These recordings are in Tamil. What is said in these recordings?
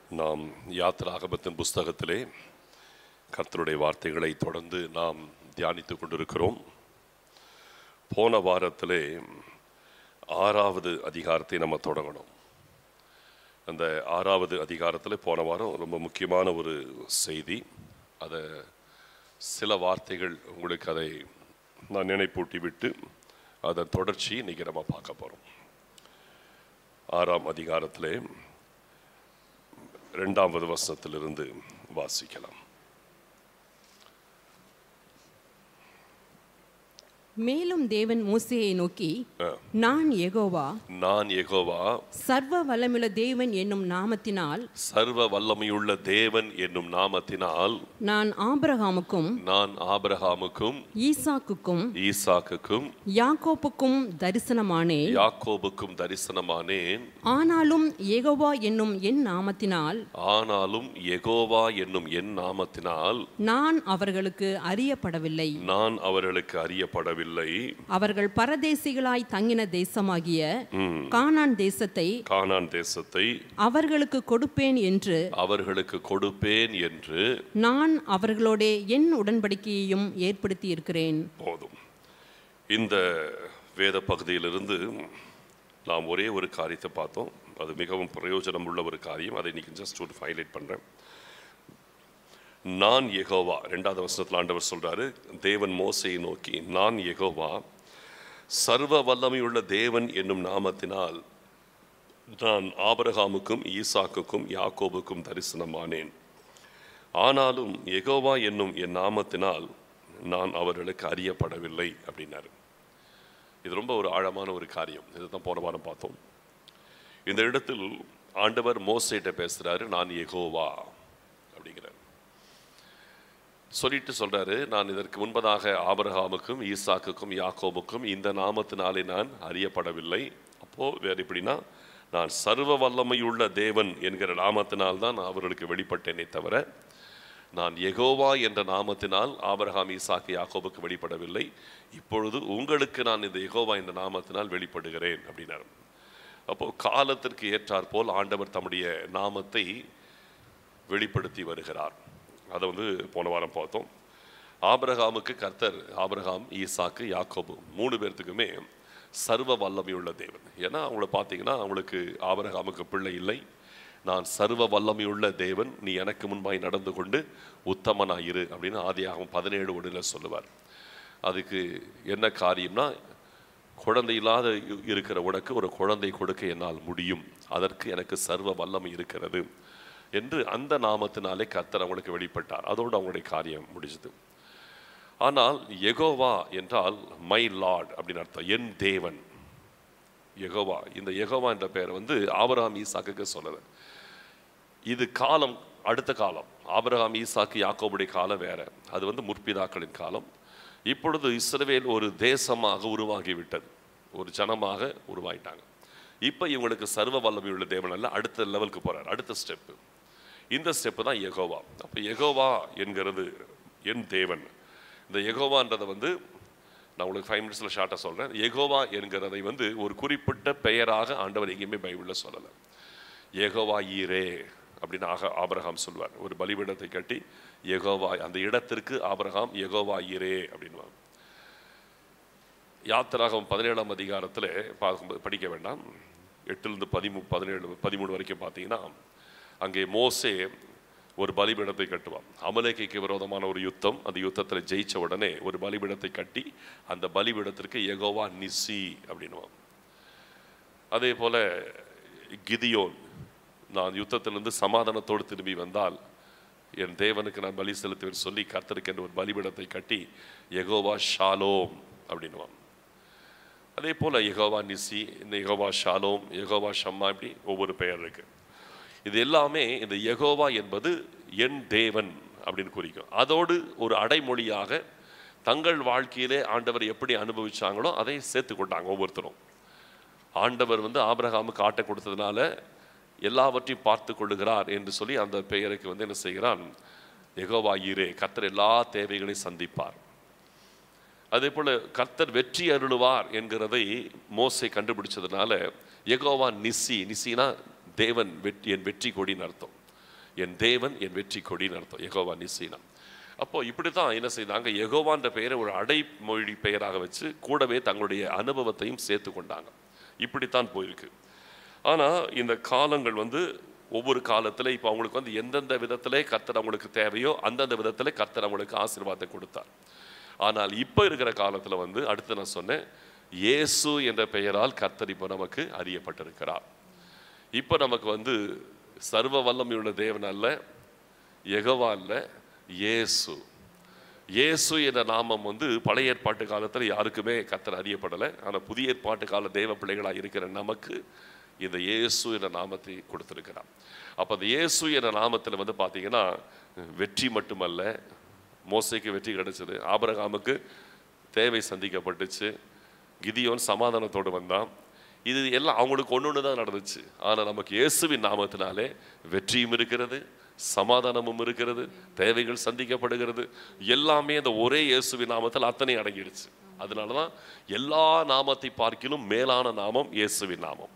நாம் யாத்ராகமத்தின் புஸ்தகத்திலே கர்த்தருடைய வார்த்தைகளை தொடர்ந்து நாம் தியானித்துக் கொண்டிருக்கிறோம் போன வாரத்திலே ஆறாவது அதிகாரத்தை நம்ம தொடங்கணும் அந்த ஆறாவது அதிகாரத்தில் போன வாரம் ரொம்ப முக்கியமான ஒரு செய்தி அதை சில வார்த்தைகள் உங்களுக்கு அதை நான் நினைப்பூட்டி விட்டு அதன் தொடர்ச்சி இன்னைக்கு நம்ம பார்க்க போகிறோம் ஆறாம் அதிகாரத்திலே இரண்டாவது வசனத்திலிருந்து வாசிக்கலாம் மேலும் தேவன் மோசேயை நோக்கி நான் யெகோவா நான் யெகோவா சர்வ வல்லமுள்ள தேவன் என்னும் நாமத்தினால் சர்வ வல்லமையுள்ள தேவன் என்னும் நாமத்தினால் நான் ஆபிரகாமுக்கும் நான் ஆபிரகாமுக்கும் ஈசாக்குக்கும் ஈசாக்குக்கும் யாக்கோப்புக்கும் தரிசனமானேன் யாக்கோபுக்கும் தரிசனமானேன் ஆனாலும் யெகோவா என்னும் என் நாமத்தினால் ஆனாலும் யெகோவா என்னும் என் நாமத்தினால் நான் அவர்களுக்கு அறியப்படவில்லை நான் அவர்களுக்கு அறியப்படவில்லை அவர்கள் பரதேசிகளாய் தங்கின தேசமாகிய கானான் தேசத்தை கானான் தேசத்தை அவர்களுக்கு கொடுப்பேன் என்று அவர்களுக்கு கொடுப்பேன் என்று நான் அவர்களோடே என் உடன்படிக்கையையும் ஏற்படுத்தி இருக்கிறேன் போதும் இந்த வேத பகுதியிலிருந்து நாம் ஒரே ஒரு காரியத்தை பார்த்தோம் அது மிகவும் பிரயோஜனம் உள்ள ஒரு காரியம் அதை இன்னைக்கு ஜஸ்ட் ஒரு ஹைலைட் பண்ணுறேன் நான் யெகோவா ரெண்டாவது வசனத்தில் ஆண்டவர் சொல்றாரு தேவன் மோசையை நோக்கி நான் யெகோவா சர்வ வல்லமையுள்ள தேவன் என்னும் நாமத்தினால் நான் ஆபிரகாமுக்கும் ஈசாக்குக்கும் யாக்கோபுக்கும் தரிசனமானேன் ஆனாலும் யெகோவா என்னும் என் நாமத்தினால் நான் அவர்களுக்கு அறியப்படவில்லை அப்படின்னாரு இது ரொம்ப ஒரு ஆழமான ஒரு காரியம் இதுதான் போன வாரம் பார்த்தோம் இந்த இடத்தில் ஆண்டவர் மோசைட்ட பேசுறாரு நான் யெகோவா அப்படிங்கிறார் சொல்லிட்டு சொல்றாரு நான் இதற்கு முன்பதாக ஆபிரகாமுக்கும் ஈசாக்குக்கும் யாக்கோபுக்கும் இந்த நாமத்தினாலே நான் அறியப்படவில்லை அப்போ வேற எப்படின்னா நான் சர்வ வல்லமையுள்ள தேவன் என்கிற நாமத்தினால் தான் நான் அவர்களுக்கு வெளிப்பட்டேனே தவிர நான் யெகோவா என்ற நாமத்தினால் ஆபிரகாம் ஈசாக்கு யாக்கோபுக்கு வெளிப்படவில்லை இப்பொழுது உங்களுக்கு நான் இந்த யெகோவா என்ற நாமத்தினால் வெளிப்படுகிறேன் அப்படின்னார் அப்போ காலத்திற்கு ஏற்றாற் போல் ஆண்டவர் தம்முடைய நாமத்தை வெளிப்படுத்தி வருகிறார் அதை வந்து போன வாரம் பார்த்தோம் ஆபிரகாமுக்கு கர்த்தர் ஆபிரகாம் ஈசாக்கு யாக்கோபு மூணு பேர்த்துக்குமே சர்வ வல்லமையுள்ள தேவன் ஏன்னா அவங்கள பார்த்தீங்கன்னா அவங்களுக்கு ஆபிரகாமுக்கு பிள்ளை இல்லை நான் சர்வ வல்லமையுள்ள தேவன் நீ எனக்கு முன்பாய் நடந்து கொண்டு உத்தமனாயிரு அப்படின்னு ஆதியாகவும் பதினேழு ஒன்றில் சொல்லுவார் அதுக்கு என்ன காரியம்னா குழந்தை இல்லாத இ- இருக்கிற உனக்கு ஒரு குழந்தை கொடுக்க என்னால் முடியும் அதற்கு எனக்கு சர்வ வல்லமை இருக்கிறது என்று அந்த நாமத்தினாலே கர்த்தர் அவங்களுக்கு வெளிப்பட்டார் அதோடு அவங்களுடைய காரியம் முடிஞ்சது ஆனால் யெகோவா என்றால் மை லார்ட் அப்படின்னு அர்த்தம் என் தேவன் யெகோவா இந்த யெகோவா என்ற பெயர் வந்து ஆபிரகாம் ஈசாக்குக்கு சொல்லலை இது காலம் அடுத்த காலம் ஆபிரகாம் ஈசாக்கு யாக்கோபுடைய காலம் வேற அது வந்து முற்பிதாக்களின் காலம் இப்பொழுது இஸ்ரவேல் ஒரு தேசமாக உருவாகி விட்டது ஒரு ஜனமாக உருவாயிட்டாங்க இப்போ இவங்களுக்கு சர்வ வல்லமை உள்ள தேவன் அல்ல அடுத்த லெவலுக்கு போறார் அடுத்த ஸ்டெப்பு இந்த ஸ்டெப்பு தான் யெகோவா அப்போ யெகோவா என்கிறது என் தேவன் இந்த யெகோவான்றதை வந்து நான் உங்களுக்கு ஃபைவ் மினிட்ஸில் ஷார்ட்டாக சொல்கிறேன் யெகோவா என்கிறதை வந்து ஒரு குறிப்பிட்ட பெயராக ஆண்டவர் எங்கேயுமே பைபிளில் சொல்லலை யெகோவா ஈரே அப்படின்னு ஆக ஆபிரகாம் சொல்வார் ஒரு பலிபீடத்தை கட்டி யெகோவா அந்த இடத்திற்கு ஆபிரகாம் யெகோவா ஈரே அப்படின்வாங்க யாத்திராகம் பதினேழாம் அதிகாரத்தில் பார்க்கும்போது படிக்க வேண்டாம் எட்டுலேருந்து பதிமூ பதினேழு பதிமூணு வரைக்கும் பார்த்தீங்கன்னா அங்கே மோசே ஒரு பலிபீடத்தை கட்டுவான் அமலேக்கைக்கு விரோதமான ஒரு யுத்தம் அந்த யுத்தத்தில் ஜெயிச்ச உடனே ஒரு பலிபீடத்தை கட்டி அந்த பலிபீடத்திற்கு யெகோவா நிசி அப்படின்னுவான் அதே போல கிதியோன் நான் யுத்தத்திலிருந்து சமாதானத்தோடு திரும்பி வந்தால் என் தேவனுக்கு நான் பலி செலுத்துவேன் சொல்லி கர்த்தருக்கு என்று ஒரு பலிபீடத்தை கட்டி யெகோவா ஷாலோம் அப்படின்னுவான் அதே போல் யெகோவா நிசி இந்த யெகோவா ஷாலோம் யெகோவா ஷம்மா இப்படி ஒவ்வொரு பெயர் இருக்கு இது எல்லாமே இந்த யெகோவா என்பது என் தேவன் அப்படின்னு குறிக்கும் அதோடு ஒரு அடைமொழியாக தங்கள் வாழ்க்கையிலே ஆண்டவர் எப்படி அனுபவிச்சாங்களோ அதை சேர்த்து கொண்டாங்க ஒவ்வொருத்தரும் ஆண்டவர் வந்து ஆபிரகாமுக்கு ஆட்டை கொடுத்ததுனால எல்லாவற்றையும் பார்த்து கொள்ளுகிறார் என்று சொல்லி அந்த பெயருக்கு வந்து என்ன செய்கிறான் யெகோவா ஈரே கர்த்தர் எல்லா தேவைகளையும் சந்திப்பார் அதே போல கர்த்தர் வெற்றி அருளுவார் என்கிறதை மோசை கண்டுபிடிச்சதுனால யெகோவா நிசி நிசினா தேவன் வெற்றி என் வெற்றி கொடின்னு அர்த்தம் என் தேவன் என் வெற்றி கொடின்னு அர்த்தம் யெகோவா நிசீனா அப்போ இப்படி தான் என்ன செய்தாங்க யெகோவான்ற பெயரை ஒரு அடைமொழி பெயராக வச்சு கூடவே தங்களுடைய அனுபவத்தையும் சேர்த்து கொண்டாங்க இப்படித்தான் போயிருக்கு ஆனால் இந்த காலங்கள் வந்து ஒவ்வொரு காலத்தில் இப்போ அவங்களுக்கு வந்து எந்தெந்த விதத்திலே கர்த்தர் அவங்களுக்கு தேவையோ அந்தந்த விதத்திலே கர்த்தர் அவங்களுக்கு ஆசீர்வாதத்தை கொடுத்தார் ஆனால் இப்போ இருக்கிற காலத்தில் வந்து அடுத்து நான் சொன்னேன் இயேசு என்ற பெயரால் கர்த்தர் இப்போ நமக்கு அறியப்பட்டிருக்கிறார் இப்போ நமக்கு வந்து சர்வ வல்லமையுள்ள தேவன் அல்ல யெகோவா அல்ல இயேசு இயேசு என்ற நாமம் வந்து பழைய ஏற்பாட்டு காலத்தில் யாருக்குமே கர்த்தர் அறியப்படலை ஆனால் புதிய ஏற்பாட்டு கால தேவ பிள்ளைகளாக இருக்கிற நமக்கு இந்த இயேசு என்ற நாமத்தை கொடுத்திருக்கிறார் அப்போ அந்த இயேசு என்ற நாமத்தில் வந்து பார்த்தீங்கன்னா வெற்றி மட்டுமல்ல மோசைக்கு வெற்றி கிடைச்சது ஆபிரகாமுக்கு தேவை சந்திக்கப்பட்டுச்சு கிதியோன் சமாதானத்தோடு வந்தான் இது எல்லாம் அவங்களுக்கு ஒன்று ஒன்று தான் நடந்துச்சு ஆனால் நமக்கு இயேசுவின் நாமத்தினாலே வெற்றியும் இருக்கிறது சமாதானமும் இருக்கிறது தேவைகள் சந்திக்கப்படுகிறது எல்லாமே அந்த ஒரே இயேசுவின் நாமத்தில் அத்தனை அடங்கிடுச்சு அதனால தான் எல்லா நாமத்தை பார்க்கிலும் மேலான நாமம் இயேசுவின் நாமம்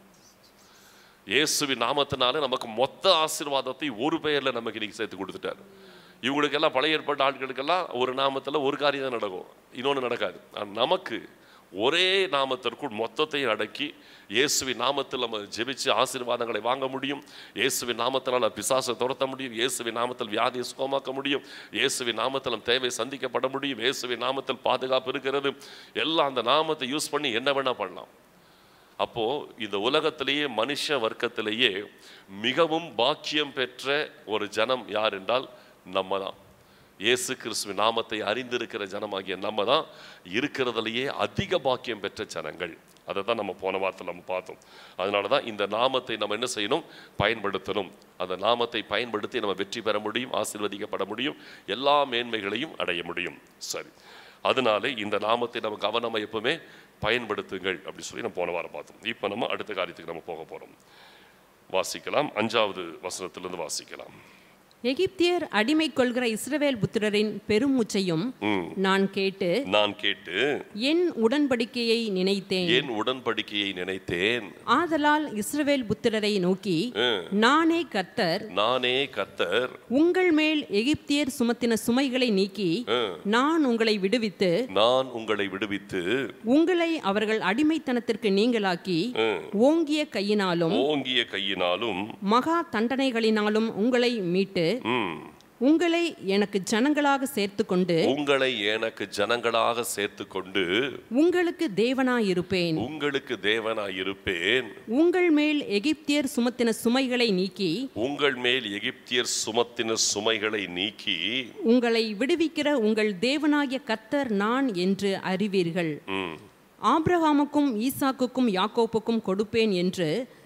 இயேசுவின் நாமத்தினால நமக்கு மொத்த ஆசீர்வாதத்தை ஒரு பெயர்ல நமக்கு இன்னைக்கு சேர்த்து கொடுத்துட்டாரு இவங்களுக்கெல்லாம் பழைய ஏற்பட்ட ஆட்களுக்கெல்லாம் ஒரு நாமத்துல ஒரு காரியம் தான் நடக்கும் இன்னொன்று நடக்காது ஆனா நமக்கு ஒரே நாமத்திற்குள் மொத்தத்தையும் அடக்கி இயேசுவின் நாமத்தில் நம்ம ஜெபிச்சு ஆசீர்வாதங்களை வாங்க முடியும் இயேசுவின் நாமத்தினால பிசாசை துரத்த முடியும் இயேசுவின் நாமத்தில் வியாதியை சுகமாக்க முடியும் இயேசுவின் நாமத்தில் நம் தேவை சந்திக்கப்பட முடியும் இயேசுவின் நாமத்தில் பாதுகாப்பு இருக்கிறது எல்லாம் அந்த நாமத்தை யூஸ் பண்ணி என்ன வேணா பண்ணலாம் அப்போ இந்த உலகத்திலேயே மனுஷ வர்க்கத்திலேயே மிகவும் பாக்கியம் பெற்ற ஒரு ஜனம் யார் என்றால் நம்ம தான் இயேசு கிறிஸ்துவின் நாமத்தை அறிந்திருக்கிற ஜனமாகிய நம்ம தான் இருக்கிறதுலையே அதிக பாக்கியம் பெற்ற ஜனங்கள் அதை தான் நம்ம போன வாரத்தில் நம்ம பார்த்தோம் அதனால தான் இந்த நாமத்தை நம்ம என்ன செய்யணும் பயன்படுத்தணும் அந்த நாமத்தை பயன்படுத்தி நம்ம வெற்றி பெற முடியும் ஆசீர்வதிக்கப்பட முடியும் எல்லா மேன்மைகளையும் அடைய முடியும் சரி அதனால இந்த நாமத்தை நம்ம கவனமாக எப்பவுமே பயன்படுத்துங்கள் அப்படி சொல்லி நம்ம போன வாரம் பார்த்தோம் இப்போ நம்ம அடுத்த காரியத்துக்கு நம்ம போக போகிறோம் வாசிக்கலாம் அஞ்சாவது வசனத்திலிருந்து வாசிக்கலாம் எகிப்தியர் அடிமை கொள்கிற இஸ்ரவேல் புத்திரரின் பெருமூச்சையும் நான் கேட்டு நான் கேட்டு என் உடன்படிக்கையை நினைத்தேன் என் உடன்படிக்கையை நினைத்தேன் ஆதலால் இஸ்ரவேல் புத்திரரை நோக்கி நானே கர்த்தர் நானே கர்த்தர் உங்கள் மேல் எகிப்தியர் சுமத்தின சுமைகளை நீக்கி நான் உங்களை விடுவித்து நான் உங்களை விடுவித்து உங்களை அவர்கள் அடிமைத்தனத்திற்கு நீங்களாக்கி ஓங்கிய கையினாலும் ஓங்கிய கையினாலும் மகா தண்டனைகளினாலும் உங்களை மீட்டு ம், உங்களை எனக்கு ஜனங்களாக சேர்த்துக்கொண்டு உங்களை எனக்கு ஜனங்களாக சேர்த்து கொண்டு உங்களுக்கு தேவனாயிருப்பேன் உங்களுக்கு தேவனாய் இருப்பேன் உங்கள் மேல் எகிப்தியர் சுமத்தின சுமைகளை நீக்கி உங்கள் மேல் எகிப்தியர் சுமத்தின சுமைகளை நீக்கி உங்களை விடுவிக்கிற உங்கள் தேவனாகிய கர்த்தர் நான் என்று அறிவீர்கள் ம், ஆபிரகாமுக்கும் ஈசாக்குக்கும் யாக்கோப்புக்கும் கொடுப்பேன் என்று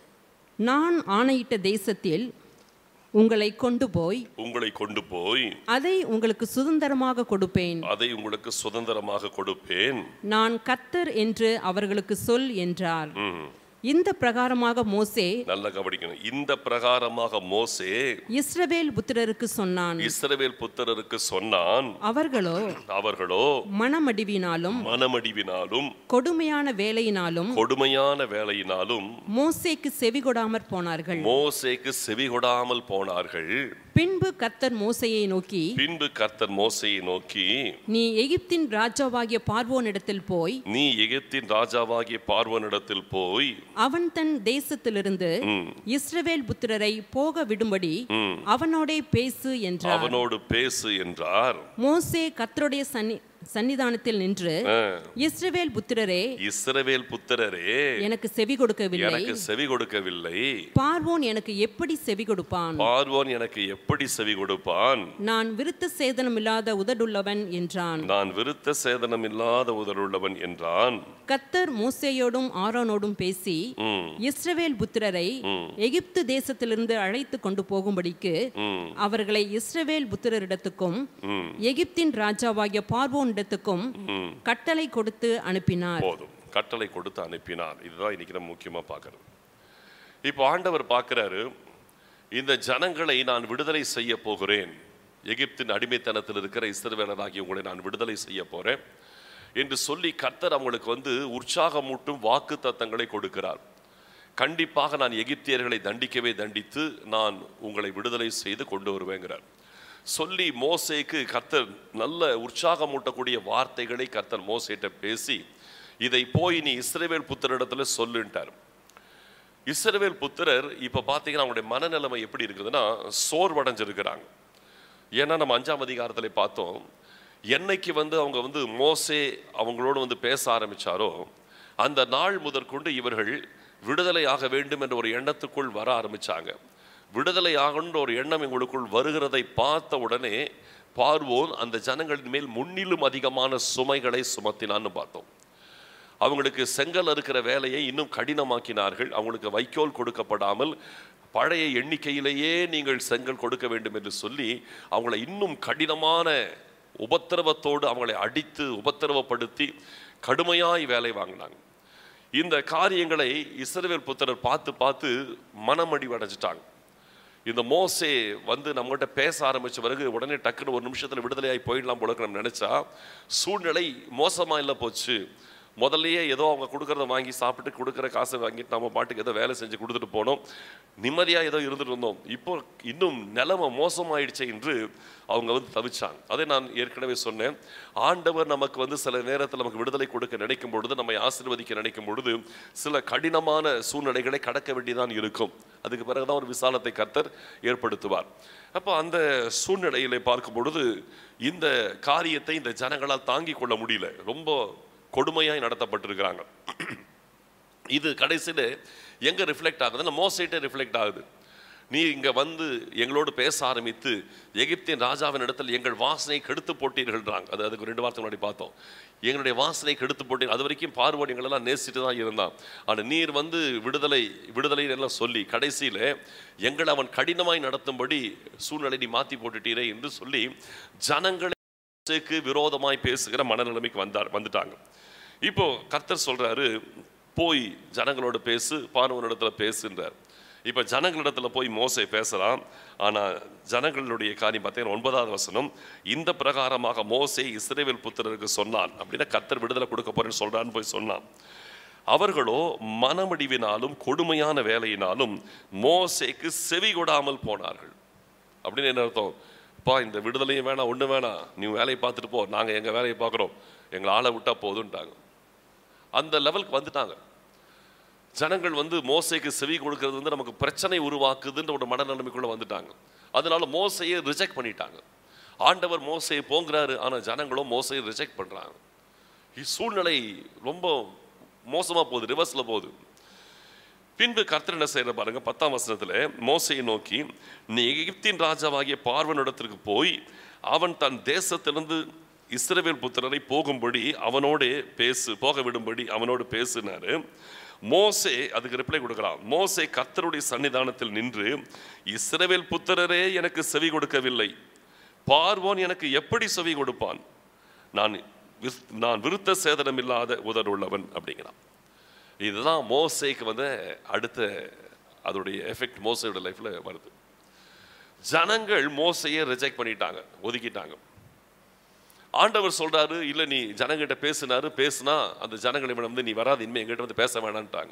நான் ஆணையிட்ட தேசத்தில் உங்களை கொண்டு போய் உங்களை கொண்டு போய் அதை உங்களுக்கு சுதந்திரமாக கொடுப்பேன் அதை உங்களுக்கு சுதந்திரமாக கொடுப்பேன் நான் கர்த்தர் என்று அவர்களுக்கு சொல் என்றார் ம், இந்த பிரகாரமாக மோசே நல்லா கவனிக்கணும் இந்த பிரகாரமாக மோசே இஸ்ரவேல் புத்திரருக்கு சொன்னான் இஸ்ரவேல் புத்திரருக்கு சொன்னான் அவர்களோ அவர்களோ மனமடிவினாலும் மனமடிவினாலும் கொடுமையான வேலையினாலும் கொடுமையான வேலையினாலும் மோசேக்கு செவிகொடாமற் போனார்கள் மோசேக்கு செவிகொடாமல் போனார்கள் பின்பு கர்த்தர் மோசேயை நோக்கி பின்பு கர்த்தர் மோசையை நோக்கி நீ எகிப்தின் ராஜாவாகிய பார்வோனிடத்தில் போய் நீ எகிப்தின் ராஜாவாகிய பார்வனிடத்தில் போய் அவன் தன் தேசத்திலிருந்து ம், இஸ்ரவேல் புத்திரரை போக விடும்படி ம், அவனோடே பேசு என்றார் அவனோடு பேசு என்றார் மோசே கர்த்தருடைய சன்னி சன்னிதானத்தில் நின்று ஆ, இஸ்ரவேல் புத்திரரே இஸ்ரவேல் புத்திரரே எனக்கு செவி கொடுக்கவில்லை எனக்கு செவி கொடுக்கவில்லை பார்வோன் எனக்கு எப்படி செவி கொடுப்பான் பார்வோன் எனக்கு எப்படி செவி கொடுப்பான் நான் விருத்த சேதனமில்லாத உதடுள்ளவன் என்றான் நான் விருத்த சேதனம் இல்லாத உதலுள்ளவன் என்றான் கர்த்தர் மோசேயோடும் ஆரோனோடும் பேசி ம், இஸ்ரவேல் புத்திரரை எகிப்து தேசத்திலிருந்து அழைத்து கொண்டு போகும்படிக்கு ம், அவர்களை இஸ்ரவேல் புத்திரரிடத்துக்கும் ம், எகிப்தின் ராஜாவாகிய பார்வோனிடத்துக்கும் ம். கட்டளை கொடுத்து அனுப்பினார் போதும் கட்டளை கொடுத்து அனுப்பினார் இதுதான் இன்னைக்கு நம்ம முக்கியமா பார்க்கறது இப்போ ஆண்டவர் பார்க்கிறாரு இந்த ஜனங்களை நான் விடுதலை செய்ய போகிறேன் எகிப்தின் அடிமைத்தனத்தில் இருக்கிற இஸ்ரவேலராகிய உங்களை நான் விடுதலை செய்ய போறேன் என்று சொல்லி கர்த்தர் அவங்களுக்கு வந்து உற்சாகமூட்டும் வாக்கு தத்தங்களை கொடுக்கிறார் கண்டிப்பாக நான் எகிப்தியர்களை தண்டிக்கவே தண்டித்து நான் உங்களை விடுதலை செய்து கொண்டு வருவேங்கிறார் சொல்லி மோசேக்கு கர்த்தர் நல்ல உற்சாகமூட்டக்கூடிய வார்த்தைகளை கர்த்தர் மோசேட்ட பேசி இதை போய் நீ இஸ்ரவேல் புத்தரிடத்துல சொல்லுன்ட்டார் இஸ்ரவேல் புத்திரர் இப்ப பாத்தீங்கன்னா அவங்களுடைய மனநிலைமை எப்படி இருக்குதுன்னா சோர்வடைஞ்சிருக்கிறாங்க ஏன்னா நம்ம அஞ்சாம் அதிகாரத்துல பார்த்தோம் என்னைக்கு வந்து அவங்க வந்து மோசே அவங்களோடு வந்து பேச ஆரம்பிச்சாரோ அந்த நாள் முதற்கொண்டு இவர்கள் விடுதலை ஆக வேண்டும் என்ற ஒரு எண்ணத்துக்குள் வர ஆரம்பிச்சாங்க விடுதலை ஆகணுன்ற ஒரு எண்ணம் எங்களுக்குள் வருகிறதை பார்த்த உடனே பார்வோன் அந்த ஜனங்களின் மேல் முன்னிலும் அதிகமான சுமைகளை சுமத்தினான்னு பார்த்தோம் அவங்களுக்கு செங்கல் இருக்கிற வேலையை இன்னும் கடினமாக்கினார்கள் அவங்களுக்கு வைக்கோல் கொடுக்கப்படாமல் பழைய எண்ணிக்கையிலேயே நீங்கள் செங்கல் கொடுக்க வேண்டும் என்று சொல்லி அவங்களை இன்னும் கடினமான உபத்திரவத்தோடு அவங்களை அடித்து உபத்திரவப்படுத்தி கடுமையாய் வேலை வாங்கினாங்க இந்த காரியங்களை இஸ்ரவேல் புத்திரர் பார்த்து பார்த்து மனமடிவடைஞ்சிட்டாங்க இந்த மோசே வந்து நம்மகிட்ட பேச ஆரம்பிச்ச பிறகு உடனே டக்குன்னு ஒரு நிமிஷத்துல விடுதலையாகி போயிடலாம் போல இருக்கு நம்ம நினைச்சா சூழ்நிலை மோசமா இல்லை போச்சு முதல்லயே ஏதோ அவங்க கொடுக்கறத வாங்கி சாப்பிட்டு கொடுக்குற காசை வாங்கிட்டு நம்ம பாட்டுக்கு ஏதோ வேலை செஞ்சு கொடுத்துட்டு போனோம் நிம்மதியா ஏதோ இருந்துட்டு இருந்தோம் இப்போ இன்னும் நிலைமை மோசமாயிடுச்சு என்று அவங்க வந்து தவிச்சாங்க அதை நான் ஏற்கனவே சொன்னேன் ஆண்டவர் நமக்கு வந்து சில நேரத்தில் நமக்கு விடுதலை கொடுக்க நினைக்கும் பொழுது நம்மை ஆசீர்வதிக்க நினைக்கும் பொழுது சில கடினமான சூழ்நிலைகளை கடக்க வேண்டியதான் இருக்கும் அதுக்கு பிறகுதான் ஒரு விசாலத்தை கர்த்தர் ஏற்படுத்துவார் அப்போ அந்த சூழ்நிலையில பார்க்கும் பொழுது இந்த காரியத்தை இந்த ஜனங்களால் தாங்கிக் கொள்ள முடியல ரொம்ப கொடுமையாய் நடத்தப்பட்டிருக்கிறாங்க இது கடைசியில் எங்க ரிஃப்ளெக்ட் ஆகுதுன்னா மோசைட்டே ரிஃப்ளெக்ட் ஆகுது நீ இங்க வந்து எங்களோடு பேச ஆரம்பித்து எகிப்தின் ராஜாவின் இடத்தில் எங்கள் வாசனை கெடுத்து போட்டீர்கள்ன்றாங்க அது அதுக்கு ரெண்டு வாரத்துக்கு முன்னாடி பார்த்தோம் எங்களுடைய வாசனை கெடுத்து போட்டீங்க அது வரைக்கும் பார்வோடு எங்களெல்லாம் நேசிட்டு தான் இருந்தான் ஆனால் நீர் வந்து விடுதலை விடுதலை எல்லாம் சொல்லி கடைசியில் எங்களை அவன் கடினமாய் நடத்தும்படி சூழ்நிலை நீ மாற்றி போட்டுட்டீரே என்று சொல்லி ஜனங்களை மோசேக்கு விரோதமாய் பேசுகிற மனநிலைமைக்கு வந்தார் வந்துட்டாங்க இப்போ கர்த்தர் சொல்றாரு போய் ஜனங்களோட பேசு பார்வனிடத்துல பேசுன்றார் இப்போ ஜனங்களிடத்துல போய் மோசே பேசலாம் ஆனா ஜனங்களுடைய காரியம் பார்த்தீங்கன்னா ஒன்பதாவது வசனம் இந்த பிரகாரமாக மோசே இஸ்ரேவேல் புத்திரருக்கு சொன்னான் அப்படின்னா கர்த்தர் விடுதலை கொடுக்க போறேன்னு சொல்றான்னு போய் சொன்னான் அவர்களோ மனமடிவினாலும் கொடுமையான வேலையினாலும் மோசேக்கு செவி கொடாமல் போனார்கள் அப்படின்னு என்ன அர்த்தம் பா இந்த விடுதலையும் வேணாம் ஒன்று வேணாம் நீ வேலையை பார்த்துட்டு போ நாங்கள் எங்கள் வேலையை பார்க்குறோம் எங்களை ஆளை விட்டா போதுன்ட்டாங்க அந்த லெவலுக்கு வந்துட்டாங்க ஜனங்கள் வந்து மோசைக்கு செவி கொடுக்கறது வந்து நமக்கு பிரச்சனை உருவாக்குதுன்ற ஒரு மனநிலைமைக்குள்ள வந்துட்டாங்க அதனால மோசையை ரிஜெக்ட் பண்ணிட்டாங்க ஆண்டவர் மோசையை போங்கிறாரு ஆனால் ஜனங்களும் மோசையை ரிஜெக்ட் பண்ணுறாங்க சூழ்நிலை ரொம்ப மோசமாக போகுது ரிவர்ஸில் போகுது பின்பு கர்த்தர் என்ன செய்யற பாருங்க பத்தாம் வசனத்துல மோசையை நோக்கி நீ எகிப்தின் ராஜாவாகிய பார்வனிடத்திற்கு போய் அவன் தன் தேசத்திலிருந்து இஸ்ரவேல் புத்திரரை போகும்படி அவனோடே பேசு போக விடும்படி அவனோடு பேசினாரு மோசே அதுக்கு ரிப்ளை கொடுக்கலாம் மோசே கர்த்தருடைய சன்னிதானத்தில் நின்று இஸ்ரவேல் புத்திரரே எனக்கு செவி கொடுக்கவில்லை பார்வோன் எனக்கு எப்படி செவி கொடுப்பான் நான் விஸ்- நான் விருத்த சேதனம் இல்லாத உதடுள்ளவன் அப்படிங்கிறான் இதுதான் மோசேக்கு வந்து அடுத்த அதோடைய எஃபெக்ட் மோசையோட லைஃப்ல வருது ஜனங்கள் மோசையை ரிஜெக்ட் பண்ணிட்டாங்க ஒதுக்கிட்டாங்க ஆண்டவர் சொல்றாரு இல்ல நீ ஜனங்கிட்ட பேசினாரு பேசுனா அந்த ஜனங்களை வந்து நீ வராது இனிமே எங்கிட்ட வந்து பேச வேணான்ட்டாங்க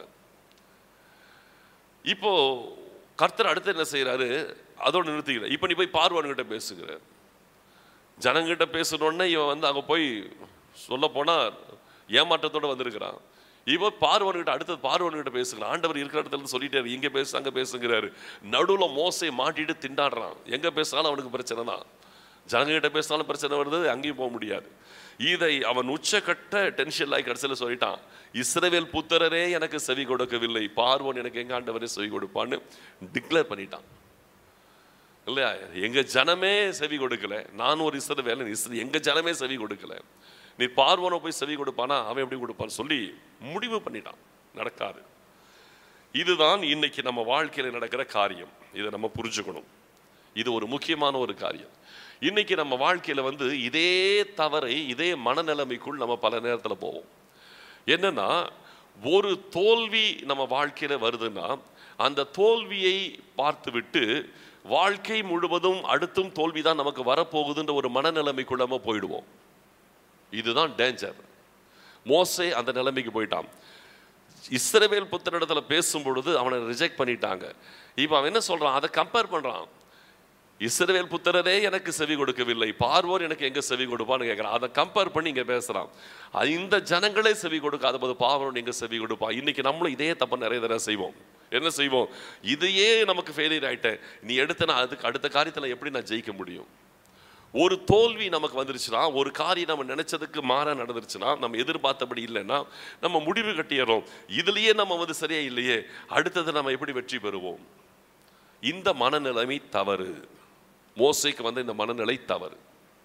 இப்போ கர்த்தர் அடுத்து என்ன செய்யறாரு அதோட நிறுத்திக்கல இப்போ நீ போய் பார்வன்கிட்ட பேசுகிற ஜனங்கிட்ட பேசணுன்னே இவன் வந்து அங்க போய் சொல்ல போனா ஏமாற்றத்தோட வந்திருக்கிறான் இவன் பார்வன்கிட்ட அடுத்தது பார்வன்கிட்ட பேசுகிறான் ஆண்டவர் இருக்கிற இடத்துல இருந்து சொல்லிட்டாரு இங்க பேசு அங்க பேசுங்கிறாரு நடுவுல மோசை மாட்டிட்டு திண்டாடுறான் எங்க பேசினாலும் அவனுக்கு பிரச்சனை தான் ஜனங்கிட்ட பேசினாலும் பிரச்சனை வருது அங்கேயும் போக முடியாது இதை அவன் உச்சக்கட்ட டென்ஷன் ஆகி கடைசியில் சொல்லிட்டான் இஸ்ரவேல் புத்திரரே எனக்கு செவி கொடுக்கவில்லை பார்வோன் எனக்கு எங்க ஆண்டவரே செவி கொடுப்பான்னு டிக்ளேர் பண்ணிட்டான் இல்லையா எங்க ஜனமே செவி கொடுக்கல நான் ஒரு இஸ்ரவேல் வேலை இஸ்ர எங்க ஜனமே செவி கொடுக்கல நீ பார்வனை போய் செவி கொடுப்பானா அவன் எப்படி கொடுப்பான்னு சொல்லி முடிவு பண்ணிட்டான் நடக்காது இதுதான் இன்னைக்கு நம்ம வாழ்க்கையில நடக்கிற காரியம் இதை நம்ம புரிஞ்சுக்கணும் இது ஒரு முக்கியமான ஒரு காரியம் இன்னைக்கு நம்ம வாழ்க்கையில வந்து இதே தவறை இதே மனநிலைமைக்குள் நம்ம பல நேரத்துல போவோம் என்னன்னா ஒரு தோல்வி நம்ம வாழ்க்கையில வருதுன்னா அந்த தோல்வியை பார்த்துவிட்டு வாழ்க்கை முழுவதும் அடுத்தும் தோல்விதான் நமக்கு வரப்போகுதுன்ற ஒரு மனநிலைமைக்குள்ள நம்ம போயிடுவோம் இதுதான் டேஞ்சர் மோசே அந்த நிலைமைக்கு போயிட்டான் இஸ்ரவேல் புத்திரிடத்துல பேசும் பொழுது அவனை ரிஜெக்ட் பண்ணிட்டாங்க இப்போ அவன் என்ன சொல்றான் அதை கம்பேர் பண்றான் இஸ்ரவேல் புத்திரரே எனக்கு செவி கொடுக்கவில்லை பார்வோர் எனக்கு எங்க செவி கொடுப்பான்னு கேட்குறான் அதை கம்பேர் பண்ணி இங்க பேசுறான் அது இந்த ஜனங்களே செவி கொடுக்காத போது பார்வோன் எங்க செவி கொடுப்பா இன்னைக்கு நம்மளும் இதே தப்ப நிறைய தடவை செய்வோம் என்ன செய்வோம் இதையே நமக்கு ஃபெயிலியர் ஆயிட்டேன் நீ எடுத்த நான் அதுக்கு அடுத்த காரியத்துல எப்படி நான் ஜெயிக்க முடியும் ஒரு தோல்வி நமக்கு வந்துருச்சுன்னா ஒரு காரியம் நம்ம நினைச்சதுக்கு மாற நடந்துருச்சுன்னா நம்ம எதிர்பார்த்தபடி இல்லைன்னா நம்ம முடிவு கட்டிடுறோம் இதுலயே நம்ம வந்து சரியா இல்லையே அடுத்தது நம்ம எப்படி வெற்றி பெறுவோம் இந்த மனநிலைமை தவறு மோசைக்கு வந்து இந்த மனநிலை தவறு